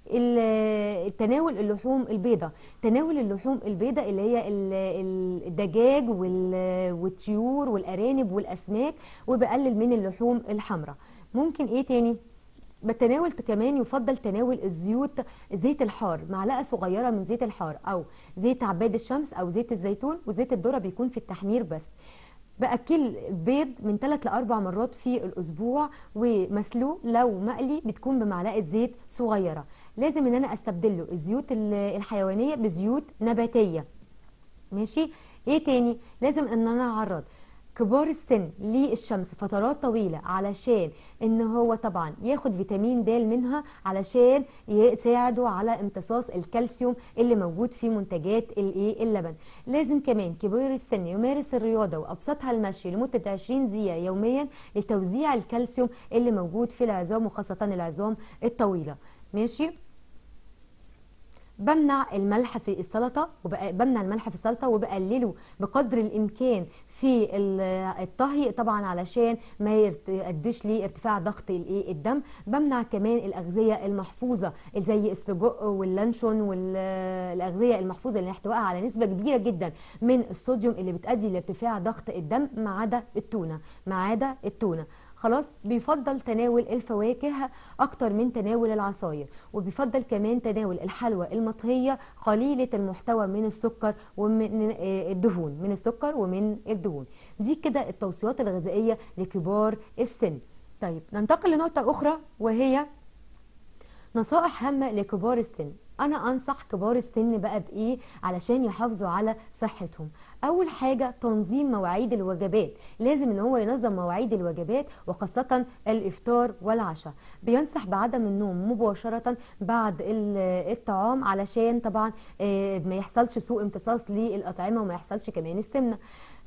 ال- تناول اللحوم البيضاء تناول اللحوم البيضاء اللي هي ال- ال- الدجاج وال- والطيور والارانب والاسماك وبقلل من اللحوم الحمراء ممكن ايه تاني بتناول كمان يفضل تناول الزيوت زيت الحار معلقه صغيره من زيت الحار او زيت عباد الشمس او زيت الزيتون وزيت الذره بيكون في التحمير بس باكل بيض من 3 ل 4 مرات في الاسبوع ومسلوق لو مقلي بتكون بمعلقه زيت صغيره لازم ان انا استبدله الزيوت ال- الحيوانيه بزيوت نباتيه ماشي ايه تاني لازم ان انا اعرض كبار السن للشمس فترات طويلة علشان ان هو طبعا ياخد فيتامين د منها علشان يساعده على امتصاص الكالسيوم اللي موجود في منتجات الايه اللبن لازم كمان كبار السن يمارس الرياضة وابسطها المشي لمدة 20 دقيقة يوميا لتوزيع الكالسيوم اللي موجود في العظام وخاصة العظام الطويلة ماشي بمنع الملح في السلطه وبقى بمنع الملح في السلطه وبقلله بقدر الامكان في ال- الطهي طبعا علشان ما يرت- يؤديش لارتفاع ضغط الايه الدم بمنع كمان الاغذيه المحفوظه زي السجق واللانشون والاغذيه المحفوظه اللي احتوائها على نسبه كبيره جدا من الصوديوم اللي بتؤدي لارتفاع ضغط الدم ما عدا التونه ما عدا التونه خلاص بيفضل تناول الفواكه اكتر من تناول العصاير وبيفضل كمان تناول الحلوى المطهيه قليله المحتوى من السكر ومن آه، الدهون من السكر ومن الدهون دي كده التوصيات الغذائيه لكبار السن طيب ننتقل لنقطه اخرى وهي نصائح هامة لكبار السن أنا أنصح كبار السن بقى بإيه علشان يحافظوا على صحتهم أول حاجة تنظيم مواعيد الوجبات لازم إن هو ينظم مواعيد الوجبات وخاصة الإفطار والعشاء بينصح بعدم النوم مباشرة بعد ال- الطعام علشان طبعا آه، ما يحصلش سوء امتصاص للأطعمة وما يحصلش كمان السمنة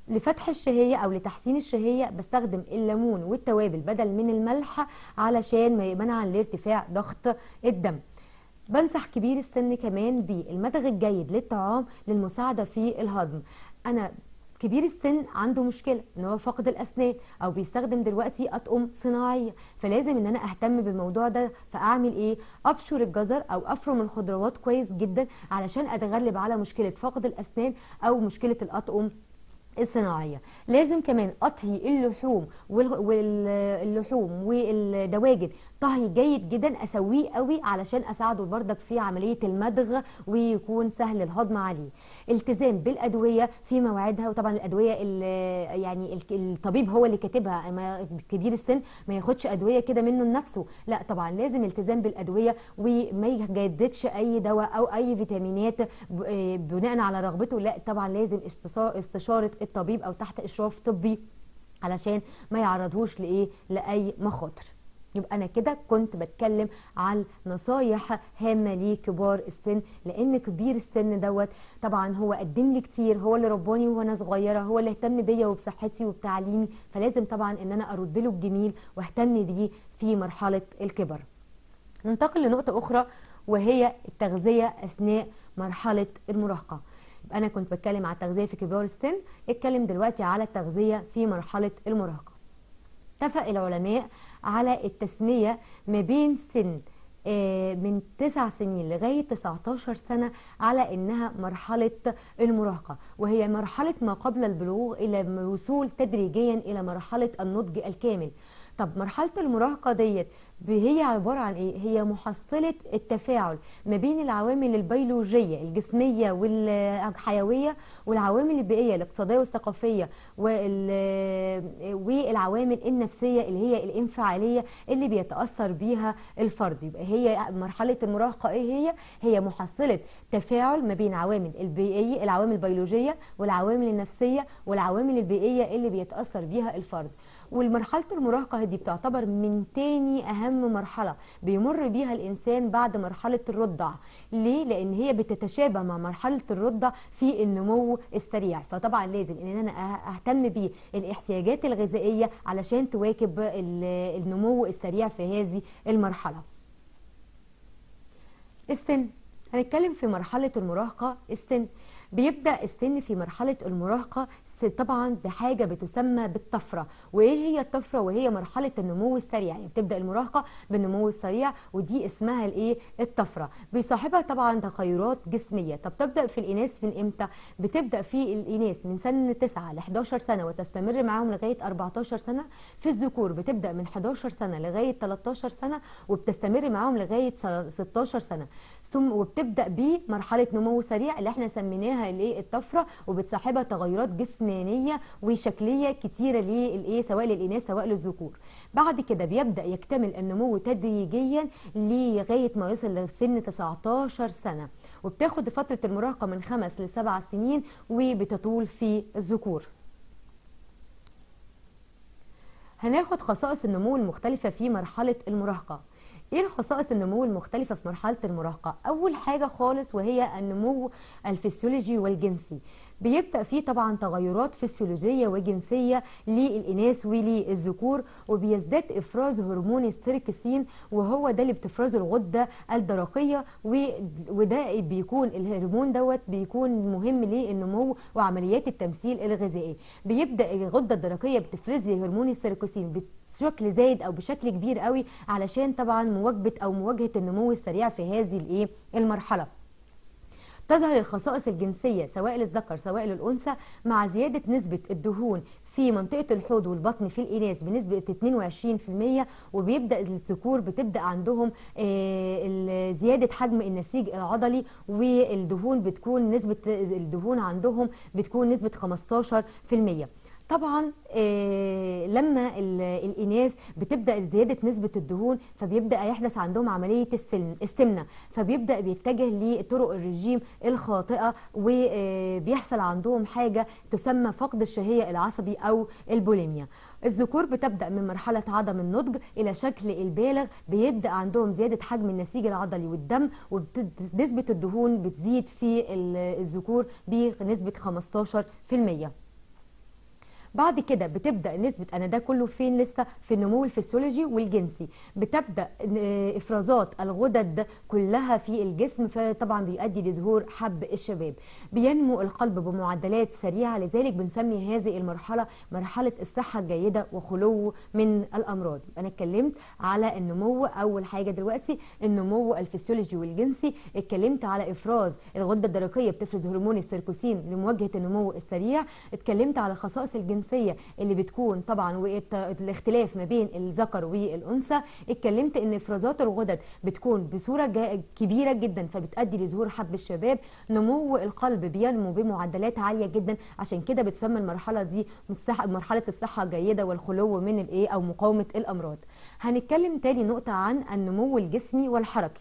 لفتح الشهية أو لتحسين الشهية بستخدم الليمون والتوابل بدل من الملح علشان ما يمنع لارتفاع ضغط الدم بنصح كبير السن كمان بالمضغ الجيد للطعام للمساعدة في الهضم أنا كبير السن عنده مشكله ان هو فقد الاسنان او بيستخدم دلوقتي اطقم صناعيه فلازم ان انا اهتم بالموضوع ده فاعمل ايه ابشر الجزر او افرم الخضروات كويس جدا علشان اتغلب على مشكله فقد الاسنان او مشكله الاطقم الصناعيه لازم كمان اطهي اللحوم وال- واللحوم والدواجن طهي جيد جدا اسويه قوي علشان اساعده بردك في عمليه المضغ ويكون سهل الهضم عليه التزام بالادويه في مواعيدها وطبعا الادويه اللي يعني الك- الطبيب هو اللي كاتبها ما كبير السن ما ياخدش ادويه كده منه لنفسه لا طبعا لازم التزام بالادويه وما يجددش اي دواء او اي فيتامينات ب- آه بناء على رغبته لا طبعا لازم استشا- استشاره الطبيب او تحت اشراف طبي علشان ما يعرضوش لايه لاي مخاطر يبقى انا كده كنت بتكلم عن نصايح هامه لكبار السن لان كبير السن دوت طبعا هو قدم لي كتير هو اللي رباني وانا صغيره هو اللي اهتم بيا وبصحتي وبتعليمي فلازم طبعا ان انا ارد له الجميل واهتم بيه في مرحله الكبر ننتقل لنقطة أخرى وهي التغذية أثناء مرحلة المراهقة يبقى أنا كنت بتكلم على التغذية في كبار السن اتكلم دلوقتي على التغذية في مرحلة المراهقة اتفق العلماء على التسمية ما بين سن آه، من 9 سنين لغاية 19 سنة على إنها مرحلة المراهقة وهي مرحلة ما قبل البلوغ إلى الوصول تدريجيا إلى مرحلة النضج الكامل طب مرحلة المراهقة ديت ب- هي عبارة عن ايه؟ هي محصلة التفاعل ما بين العوامل البيولوجية الجسمية والحيوية والعوامل البيئية الاقتصادية والثقافية وال- والعوامل النفسية اللي هي الانفعالية اللي بيتأثر بيها الفرد يبقى هي مرحلة المراهقة ايه هي؟ هي محصلة تفاعل ما بين عوامل البيئية العوامل البيولوجية والعوامل النفسية والعوامل البيئية اللي بيتأثر بيها الفرد والمرحلة المراهقة دي بتعتبر من تاني أهم مرحلة بيمر بيها الإنسان بعد مرحلة الرضع ليه؟ لأن هي بتتشابه مع مرحلة الرضع في النمو السريع فطبعا لازم إن أنا أه- أهتم بالاحتياجات الغذائية علشان تواكب ال- النمو السريع في هذه المرحلة السن هنتكلم في مرحلة المراهقة السن بيبدأ السن في مرحلة المراهقة س- طبعا بحاجة بتسمى بالطفرة وإيه هي الطفرة وهي مرحلة النمو السريع يعني بتبدأ المراهقة بالنمو السريع ودي اسمها الإيه الطفرة بيصاحبها طبعا تغيرات جسمية طب تبدأ في الإناث من إمتى بتبدأ في الإناث من سن 9 ل 11 سنة وتستمر معاهم لغاية 14 سنة في الذكور بتبدأ من 11 سنة لغاية 13 سنة وبتستمر معاهم لغاية 16 سنة ثم وبتبدأ بمرحلة نمو سريع اللي احنا سميناها الايه الطفرة وبتصاحبها تغيرات جسمانية وشكلية كتيرة للايه سواء للإناث سواء للذكور بعد كده بيبدأ يكتمل النمو تدريجيا لغاية ما يصل لسن 19 سنة وبتاخد فترة المراهقة من خمس لسبع سنين وبتطول في الذكور هناخد خصائص النمو المختلفة في مرحلة المراهقة ايه الخصائص النمو المختلفة في مرحلة المراهقة اول حاجة خالص وهي النمو الفسيولوجي والجنسي بيبدأ فيه طبعا تغيرات فسيولوجية وجنسية للإناث وللذكور وبيزداد إفراز هرمون السيركسين وهو ده اللي بتفرزه الغدة الدرقية و- وده بيكون الهرمون دوت بيكون مهم للنمو وعمليات التمثيل الغذائي بيبدأ الغدة الدرقية بتفرز لي هرمون السيركسين بت- بشكل زايد او بشكل كبير قوي علشان طبعا مواكبه او مواجهه النمو السريع في هذه الايه المرحله تظهر الخصائص الجنسية سواء للذكر سواء للأنثى مع زيادة نسبة الدهون في منطقة الحوض والبطن في الإناث بنسبة 22% وبيبدأ الذكور بتبدأ عندهم آه، ال- زيادة حجم النسيج العضلي والدهون بتكون نسبة الدهون عندهم بتكون نسبة 15% طبعا آه، لما ال- الاناث بتبدا زياده نسبه الدهون فبيبدا يحدث عندهم عمليه السن السمنه فبيبدا بيتجه لطرق الرجيم الخاطئه وبيحصل عندهم حاجه تسمى فقد الشهيه العصبي او البوليميا الذكور بتبدا من مرحله عدم النضج الى شكل البالغ بيبدا عندهم زياده حجم النسيج العضلي والدم ونسبه الدهون بتزيد في ال- الذكور بنسبه 15% بعد كده بتبدا نسبه انا ده كله فين لسه في النمو الفسيولوجي والجنسي بتبدا آه، افرازات الغدد كلها في الجسم فطبعا بيؤدي لظهور حب الشباب بينمو القلب بمعدلات سريعه لذلك بنسمي هذه المرحله مرحله الصحه الجيده وخلو من الامراض انا اتكلمت على النمو اول حاجه دلوقتي النمو الفسيولوجي والجنسي اتكلمت على افراز الغده الدرقيه بتفرز هرمون السيركوسين لمواجهه النمو السريع اتكلمت على الخصائص الجنسيه اللي بتكون طبعا والاختلاف ما بين الذكر والانثى اتكلمت ان افرازات الغدد بتكون بصوره جا- كبيره جدا فبتؤدي لظهور حب الشباب نمو القلب بينمو بمعدلات عاليه جدا عشان كده بتسمى المرحله دي مصح- مرحله الصحه الجيده والخلو من الايه او مقاومه الامراض هنتكلم تاني نقطه عن النمو الجسمي والحركي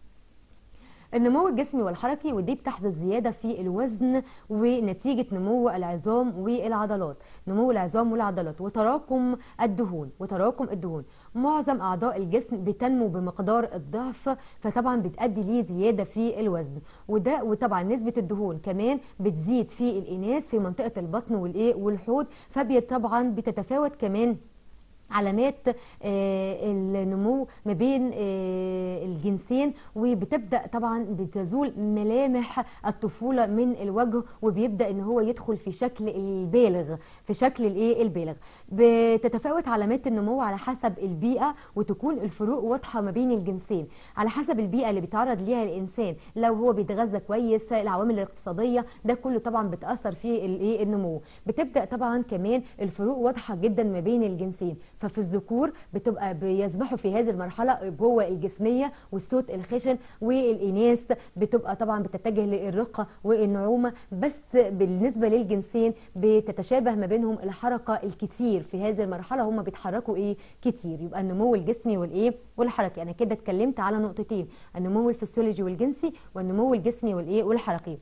النمو الجسمي والحركي ودي بتحدث زياده في الوزن ونتيجه نمو العظام والعضلات نمو العظام والعضلات وتراكم الدهون وتراكم الدهون معظم اعضاء الجسم بتنمو بمقدار الضعف فطبعا بتؤدي ليه زياده في الوزن وده وطبعا نسبه الدهون كمان بتزيد في الاناث في منطقه البطن والايه والحوض فطبعا بتتفاوت كمان علامات آه، النمو ما بين آه، الجنسين وبتبدا طبعا بتزول ملامح الطفوله من الوجه وبيبدا ان هو يدخل في شكل البالغ في شكل الايه البالغ بتتفاوت علامات النمو على حسب البيئه وتكون الفروق واضحه ما بين الجنسين على حسب البيئه اللي بيتعرض ليها الانسان لو هو بيتغذى كويس العوامل الاقتصاديه ده كله طبعا بتاثر في الايه النمو بتبدا طبعا كمان الفروق واضحه جدا ما بين الجنسين ففي الذكور بتبقى بيسبحوا في هذه المرحله جوه الجسميه والصوت الخشن والاناث بتبقى طبعا بتتجه للرقه والنعومه بس بالنسبه للجنسين بتتشابه ما بينهم الحركه الكتير في هذه المرحله هم بيتحركوا ايه كتير يبقى النمو الجسمي والايه والحركي انا كده اتكلمت على نقطتين النمو الفسيولوجي والجنسي والنمو الجسمي والايه والحركي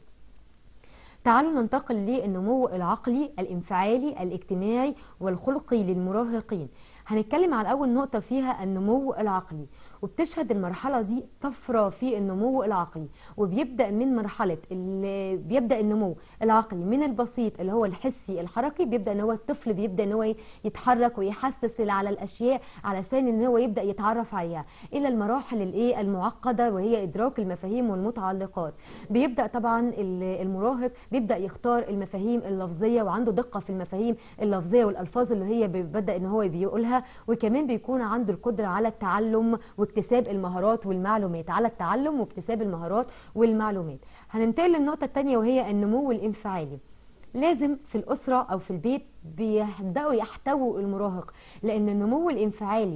تعالوا ننتقل للنمو العقلي الانفعالي الاجتماعي والخلقي للمراهقين هنتكلم على اول نقطه فيها النمو العقلي وبتشهد المرحله دي طفره في النمو العقلي وبيبدا من مرحله ال- بيبدا النمو العقلي من البسيط اللي هو الحسي الحركي بيبدا ان هو الطفل بيبدا ان هو يتحرك ويحسس على الاشياء على اساس ان هو يبدا يتعرف عليها الى المراحل الايه المعقده وهي ادراك المفاهيم والمتعلقات بيبدا طبعا ال- المراهق بيبدا يختار المفاهيم اللفظيه وعنده دقه في المفاهيم اللفظيه والالفاظ اللي هي بيبدا ان هو بيقولها وكمان بيكون عنده القدره على التعلم واكتساب المهارات والمعلومات على التعلم واكتساب المهارات والمعلومات هننتقل للنقطه الثانيه وهي النمو الانفعالي لازم في الأسرة أو في البيت بيبدأوا يحتووا المراهق لأن النمو الانفعالي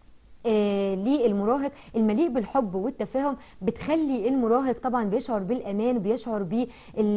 آه، للمراهق المليء بالحب والتفاهم بتخلي المراهق طبعا بيشعر بالامان بيشعر بال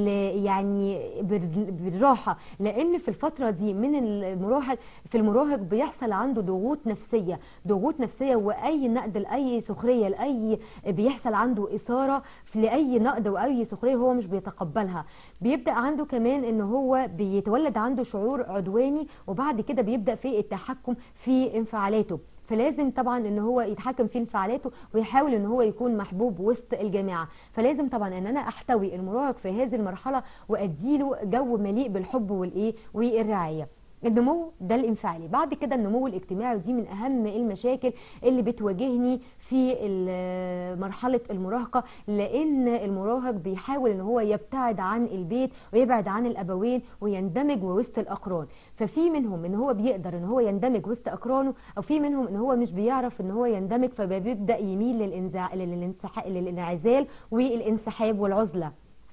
يعني بال- بالراحه لان في الفتره دي من المراهق في المراهق بيحصل عنده ضغوط نفسيه ضغوط نفسيه واي نقد لاي سخريه لاي بيحصل عنده اثاره في لاي نقد واي سخريه هو مش بيتقبلها بيبدا عنده كمان ان هو بيتولد عنده شعور عدواني وبعد كده بيبدا في التحكم في انفعالاته فلازم طبعا ان هو يتحكم في انفعالاته ويحاول ان هو يكون محبوب وسط الجماعه فلازم طبعا ان انا احتوي المراهق في هذه المرحله واديله جو مليء بالحب والايه والرعايه النمو ده الانفعالي بعد كده النمو الاجتماعي ودي من اهم المشاكل اللي بتواجهني في ال- مرحله المراهقه لان المراهق بيحاول ان هو يبتعد عن البيت ويبعد عن الابوين ويندمج وسط الاقران ففي منهم ان هو بيقدر ان هو يندمج وسط اقرانه او في منهم ان هو مش بيعرف ان هو يندمج فبيبدا يميل للانزع... للانسح... للانعزال والانسحاب والعزله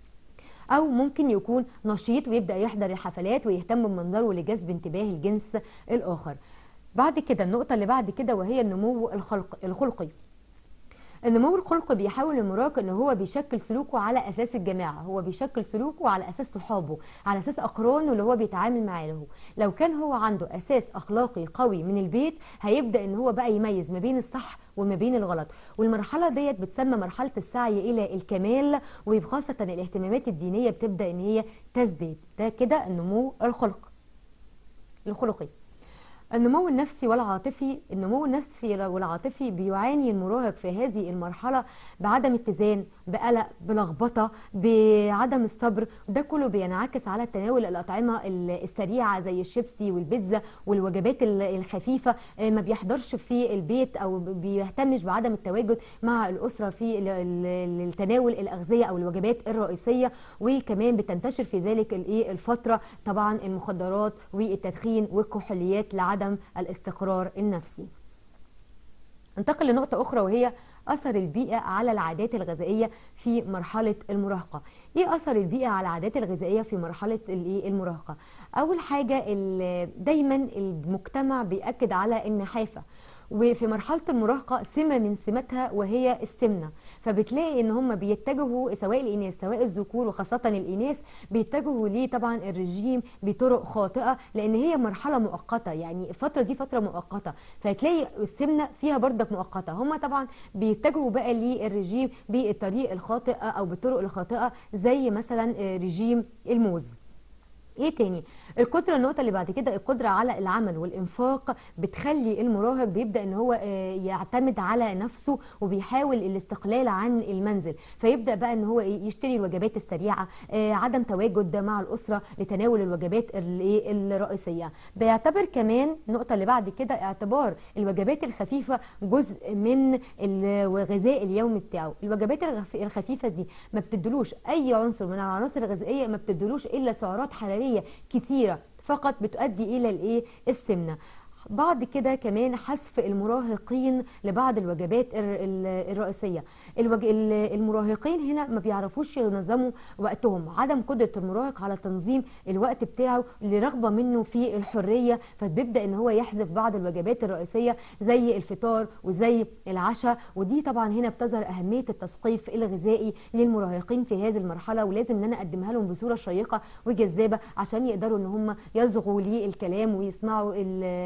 او ممكن يكون نشيط ويبدا يحضر الحفلات ويهتم بمنظره لجذب انتباه الجنس الاخر بعد كده النقطه اللي بعد كده وهي النمو الخلق الخلقي النمو الخلقي بيحاول المراهق ان هو بيشكل سلوكه على اساس الجماعه هو بيشكل سلوكه على اساس صحابه على اساس اقرانه اللي هو بيتعامل معاهم لو كان هو عنده اساس اخلاقي قوي من البيت هيبدا ان هو بقى يميز ما بين الصح وما بين الغلط والمرحله ديت بتسمى مرحله السعي الى الكمال وخاصه الاهتمامات الدينيه بتبدا ان هي تزداد ده كده النمو الخلق الخلقي النمو النفسي والعاطفي النمو النفسي والعاطفي بيعاني المراهق في هذه المرحلة بعدم اتزان بقلق بلخبطة بعدم الصبر ده كله بينعكس على تناول الأطعمة السريعة زي الشيبسي والبيتزا والوجبات الخفيفة آه، ما بيحضرش في البيت أو بيهتمش بعدم التواجد مع الأسرة في التناول الأغذية أو الوجبات الرئيسية وكمان بتنتشر في ذلك الفترة طبعا المخدرات والتدخين والكحوليات لعدم الاستقرار النفسي انتقل لنقطة أخرى وهي أثر البيئة على العادات الغذائية في مرحلة المراهقة إيه أثر البيئة على العادات الغذائية في مرحلة المراهقة أول حاجة دايما المجتمع بيأكد على النحافة وفي مرحله المراهقه سمه من سماتها وهي السمنه فبتلاقي ان هم بيتجهوا سواء الاناث سواء الذكور وخاصه الاناث بيتجهوا ليه طبعا الرجيم بطرق خاطئه لان هي مرحله مؤقته يعني الفتره دي فتره مؤقته فتلاقي السمنه فيها بردك مؤقته هم طبعا بيتجهوا بقى للرجيم بالطريق الخاطئه او بالطرق الخاطئه زي مثلا رجيم الموز ايه تاني القدره النقطه اللي بعد كده القدره على العمل والانفاق بتخلي المراهق بيبدا ان هو آه، يعتمد على نفسه وبيحاول الاستقلال عن المنزل فيبدا بقى ان هو يشتري الوجبات السريعه آه، عدم تواجد مع الاسره لتناول الوجبات الرئيسيه بيعتبر كمان النقطه اللي بعد كده اعتبار الوجبات الخفيفه جزء من الغذاء اليومي بتاعه الوجبات الخفيفه دي ما بتدلوش اي عنصر من العناصر الغذائيه ما بتدلوش الا سعرات حراريه كتيره فقط بتؤدي الى الايه السمنه بعد كده كمان حذف المراهقين لبعض الوجبات الرئيسيه المراهقين هنا ما بيعرفوش ينظموا وقتهم عدم قدره المراهق على تنظيم الوقت بتاعه لرغبه منه في الحريه فبيبدا ان هو يحذف بعض الوجبات الرئيسيه زي الفطار وزي العشاء ودي طبعا هنا بتظهر اهميه التثقيف الغذائي للمراهقين في هذه المرحله ولازم ان انا اقدمها لهم بصوره شيقه وجذابه عشان يقدروا ان هم يصغوا للكلام ويسمعوا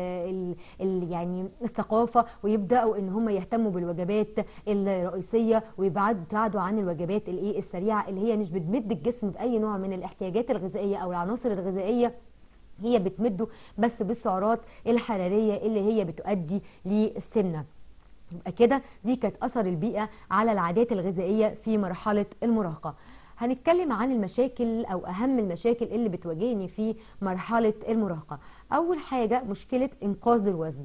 ال ال يعني الثقافه ويبداوا ان هم يهتموا بالوجبات الرئيسيه ويبعدوا عن الوجبات الايه السريعه اللي هي مش بتمد الجسم باي نوع من الاحتياجات الغذائيه او العناصر الغذائيه هي بتمده بس بالسعرات الحراريه اللي هي بتؤدي للسمنه يبقى كده دي كانت اثر البيئه على العادات الغذائيه في مرحله المراهقه هنتكلم عن المشاكل او اهم المشاكل اللي بتواجهني في مرحله المراهقه اول حاجه مشكله انقاذ الوزن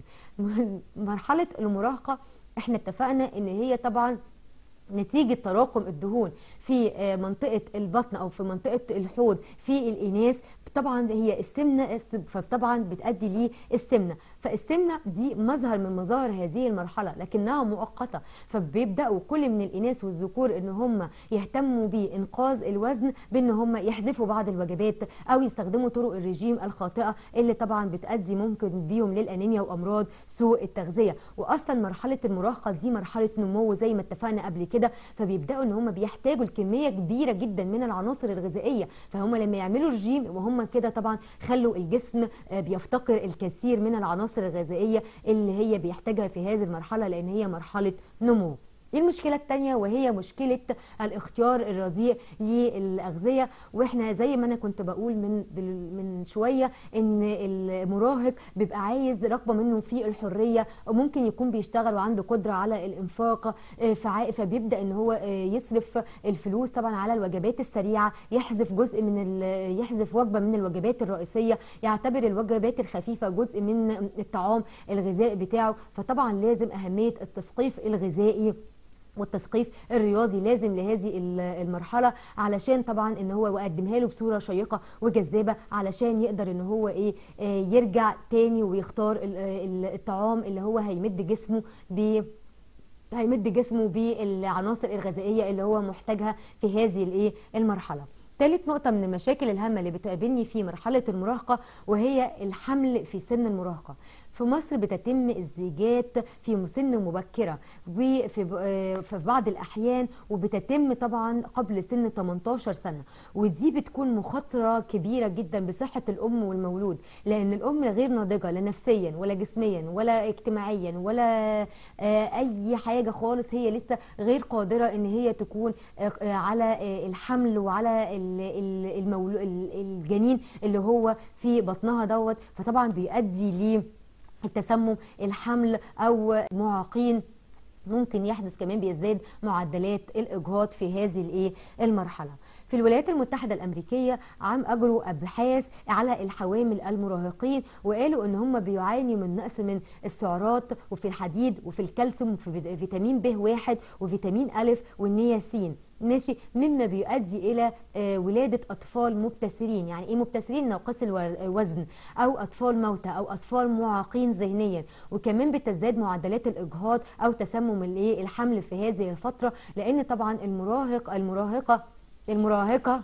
مرحله المراهقه احنا اتفقنا ان هي طبعا نتيجة تراكم الدهون في آه، منطقة البطن أو في منطقة الحوض في الإناث طبعا هي السمنة فطبعا بتأدي للسمنة فالسمنة دي مظهر من مظاهر هذه المرحلة لكنها مؤقتة فبيبدأوا كل من الإناث والذكور إن هم يهتموا بإنقاذ الوزن بإن هم يحذفوا بعض الوجبات أو يستخدموا طرق الرجيم الخاطئة اللي طبعا بتأدي ممكن بيهم للأنيميا وأمراض سوء التغذية وأصلا مرحلة المراهقة دي مرحلة نمو زي ما اتفقنا قبل كده فبيبدأوا إن هم بيحتاجوا الكمية كبيرة جدا من العناصر الغذائية فهم لما يعملوا رجيم وهم كده طبعا خلوا الجسم آه، بيفتقر الكثير من العناصر الغذائيه اللي هي بيحتاجها في هذه المرحله لان هي مرحله نمو ايه المشكله الثانيه وهي مشكله الاختيار الرديء للاغذيه واحنا زي ما انا كنت بقول من من شويه ان المراهق بيبقى عايز رغبه منه في الحريه وممكن يكون بيشتغل وعنده قدره على الانفاق آه، فبيبدا ان هو آه، يصرف الفلوس طبعا على الوجبات السريعه يحذف جزء من يحذف وجبه من الوجبات الرئيسيه يعتبر الوجبات الخفيفه جزء من الطعام الغذائي بتاعه فطبعا لازم اهميه التثقيف الغذائي والتثقيف الرياضي لازم لهذه المرحله علشان طبعا ان هو يقدمها له بصوره شيقه وجذابه علشان يقدر ان هو ايه آه، يرجع تاني ويختار الطعام اللي هو هيمد جسمه ب هيمد جسمه بالعناصر الغذائيه اللي هو محتاجها في هذه الايه المرحله ثالث نقطة من المشاكل الهامة اللي بتقابلني في مرحلة المراهقة وهي الحمل في سن المراهقة في مصر بتتم الزيجات في سن مبكرة وفي آه، في بعض الأحيان وبتتم طبعا قبل سن 18 سنة ودي بتكون مخاطرة كبيرة جدا بصحة الأم والمولود لأن الأم غير ناضجة لا نفسيا ولا جسميا ولا اجتماعيا ولا آه، أي حاجة خالص هي لسه غير قادرة إن هي تكون آه، على الحمل وعلى الجنين اللي هو في بطنها دوت فطبعا بيؤدي ليه التسمم الحمل او معاقين ممكن يحدث كمان بيزداد معدلات الاجهاض في هذه الايه المرحله في الولايات المتحدة الأمريكية عم أجروا أبحاث على الحوامل المراهقين وقالوا إن هم بيعاني من نقص من السعرات وفي الحديد وفي الكالسيوم وفي فيتامين ب واحد وفيتامين ألف والنياسين ماشي مما بيؤدي الى آه، ولاده اطفال مبتسرين يعني ايه مبتسرين ناقص الوزن او اطفال موتى او اطفال معاقين ذهنيا وكمان بتزداد معدلات الاجهاض او تسمم الايه الحمل في هذه الفتره لان طبعا المراهق المراهقه المراهقه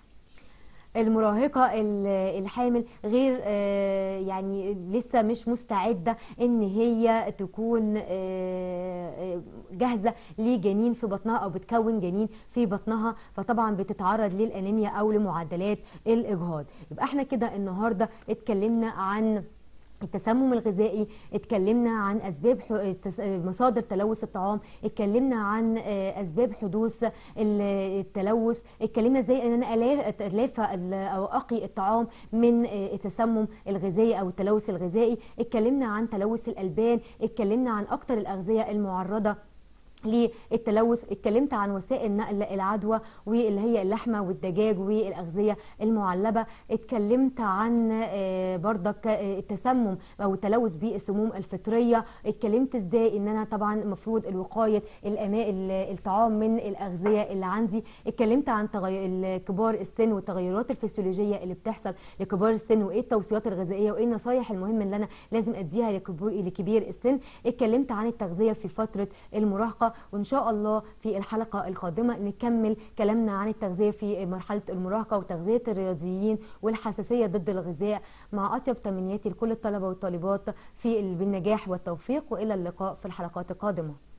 المراهقة الحامل غير آه، يعني لسه مش مستعدة ان هي تكون آه، آه، جاهزة لجنين في بطنها او بتكون جنين في بطنها فطبعا بتتعرض للانيميا او لمعدلات الاجهاض يبقى احنا كده النهاردة اتكلمنا عن التسمم الغذائي اتكلمنا عن اسباب مصادر تلوث الطعام اتكلمنا عن آه، اسباب حدوث التلوث اتكلمنا ازاي ان انا اتلافى او اقي الطعام من آه، التسمم الغذائي او التلوث الغذائي اتكلمنا عن تلوث الالبان اتكلمنا عن اكتر الاغذيه المعرضه للتلوث اتكلمت عن وسائل نقل العدوى واللي هي اللحمه والدجاج والاغذيه المعلبه اتكلمت عن آه، بردك آه، التسمم او التلوث بالسموم الفطريه اتكلمت ازاي ان انا طبعا المفروض الوقايه الطعام من الاغذيه اللي عندي اتكلمت عن كبار السن والتغيرات الفسيولوجيه اللي بتحصل لكبار السن وايه التوصيات الغذائيه وايه النصايح المهمه اللي انا لازم اديها لكبير السن اتكلمت عن التغذيه في فتره المراهقه وان شاء الله في الحلقه القادمه نكمل كلامنا عن التغذيه في مرحله المراهقه وتغذيه الرياضيين والحساسيه ضد الغذاء مع اطيب تمنياتي لكل الطلبه والطالبات في بالنجاح والتوفيق والى اللقاء في الحلقات القادمه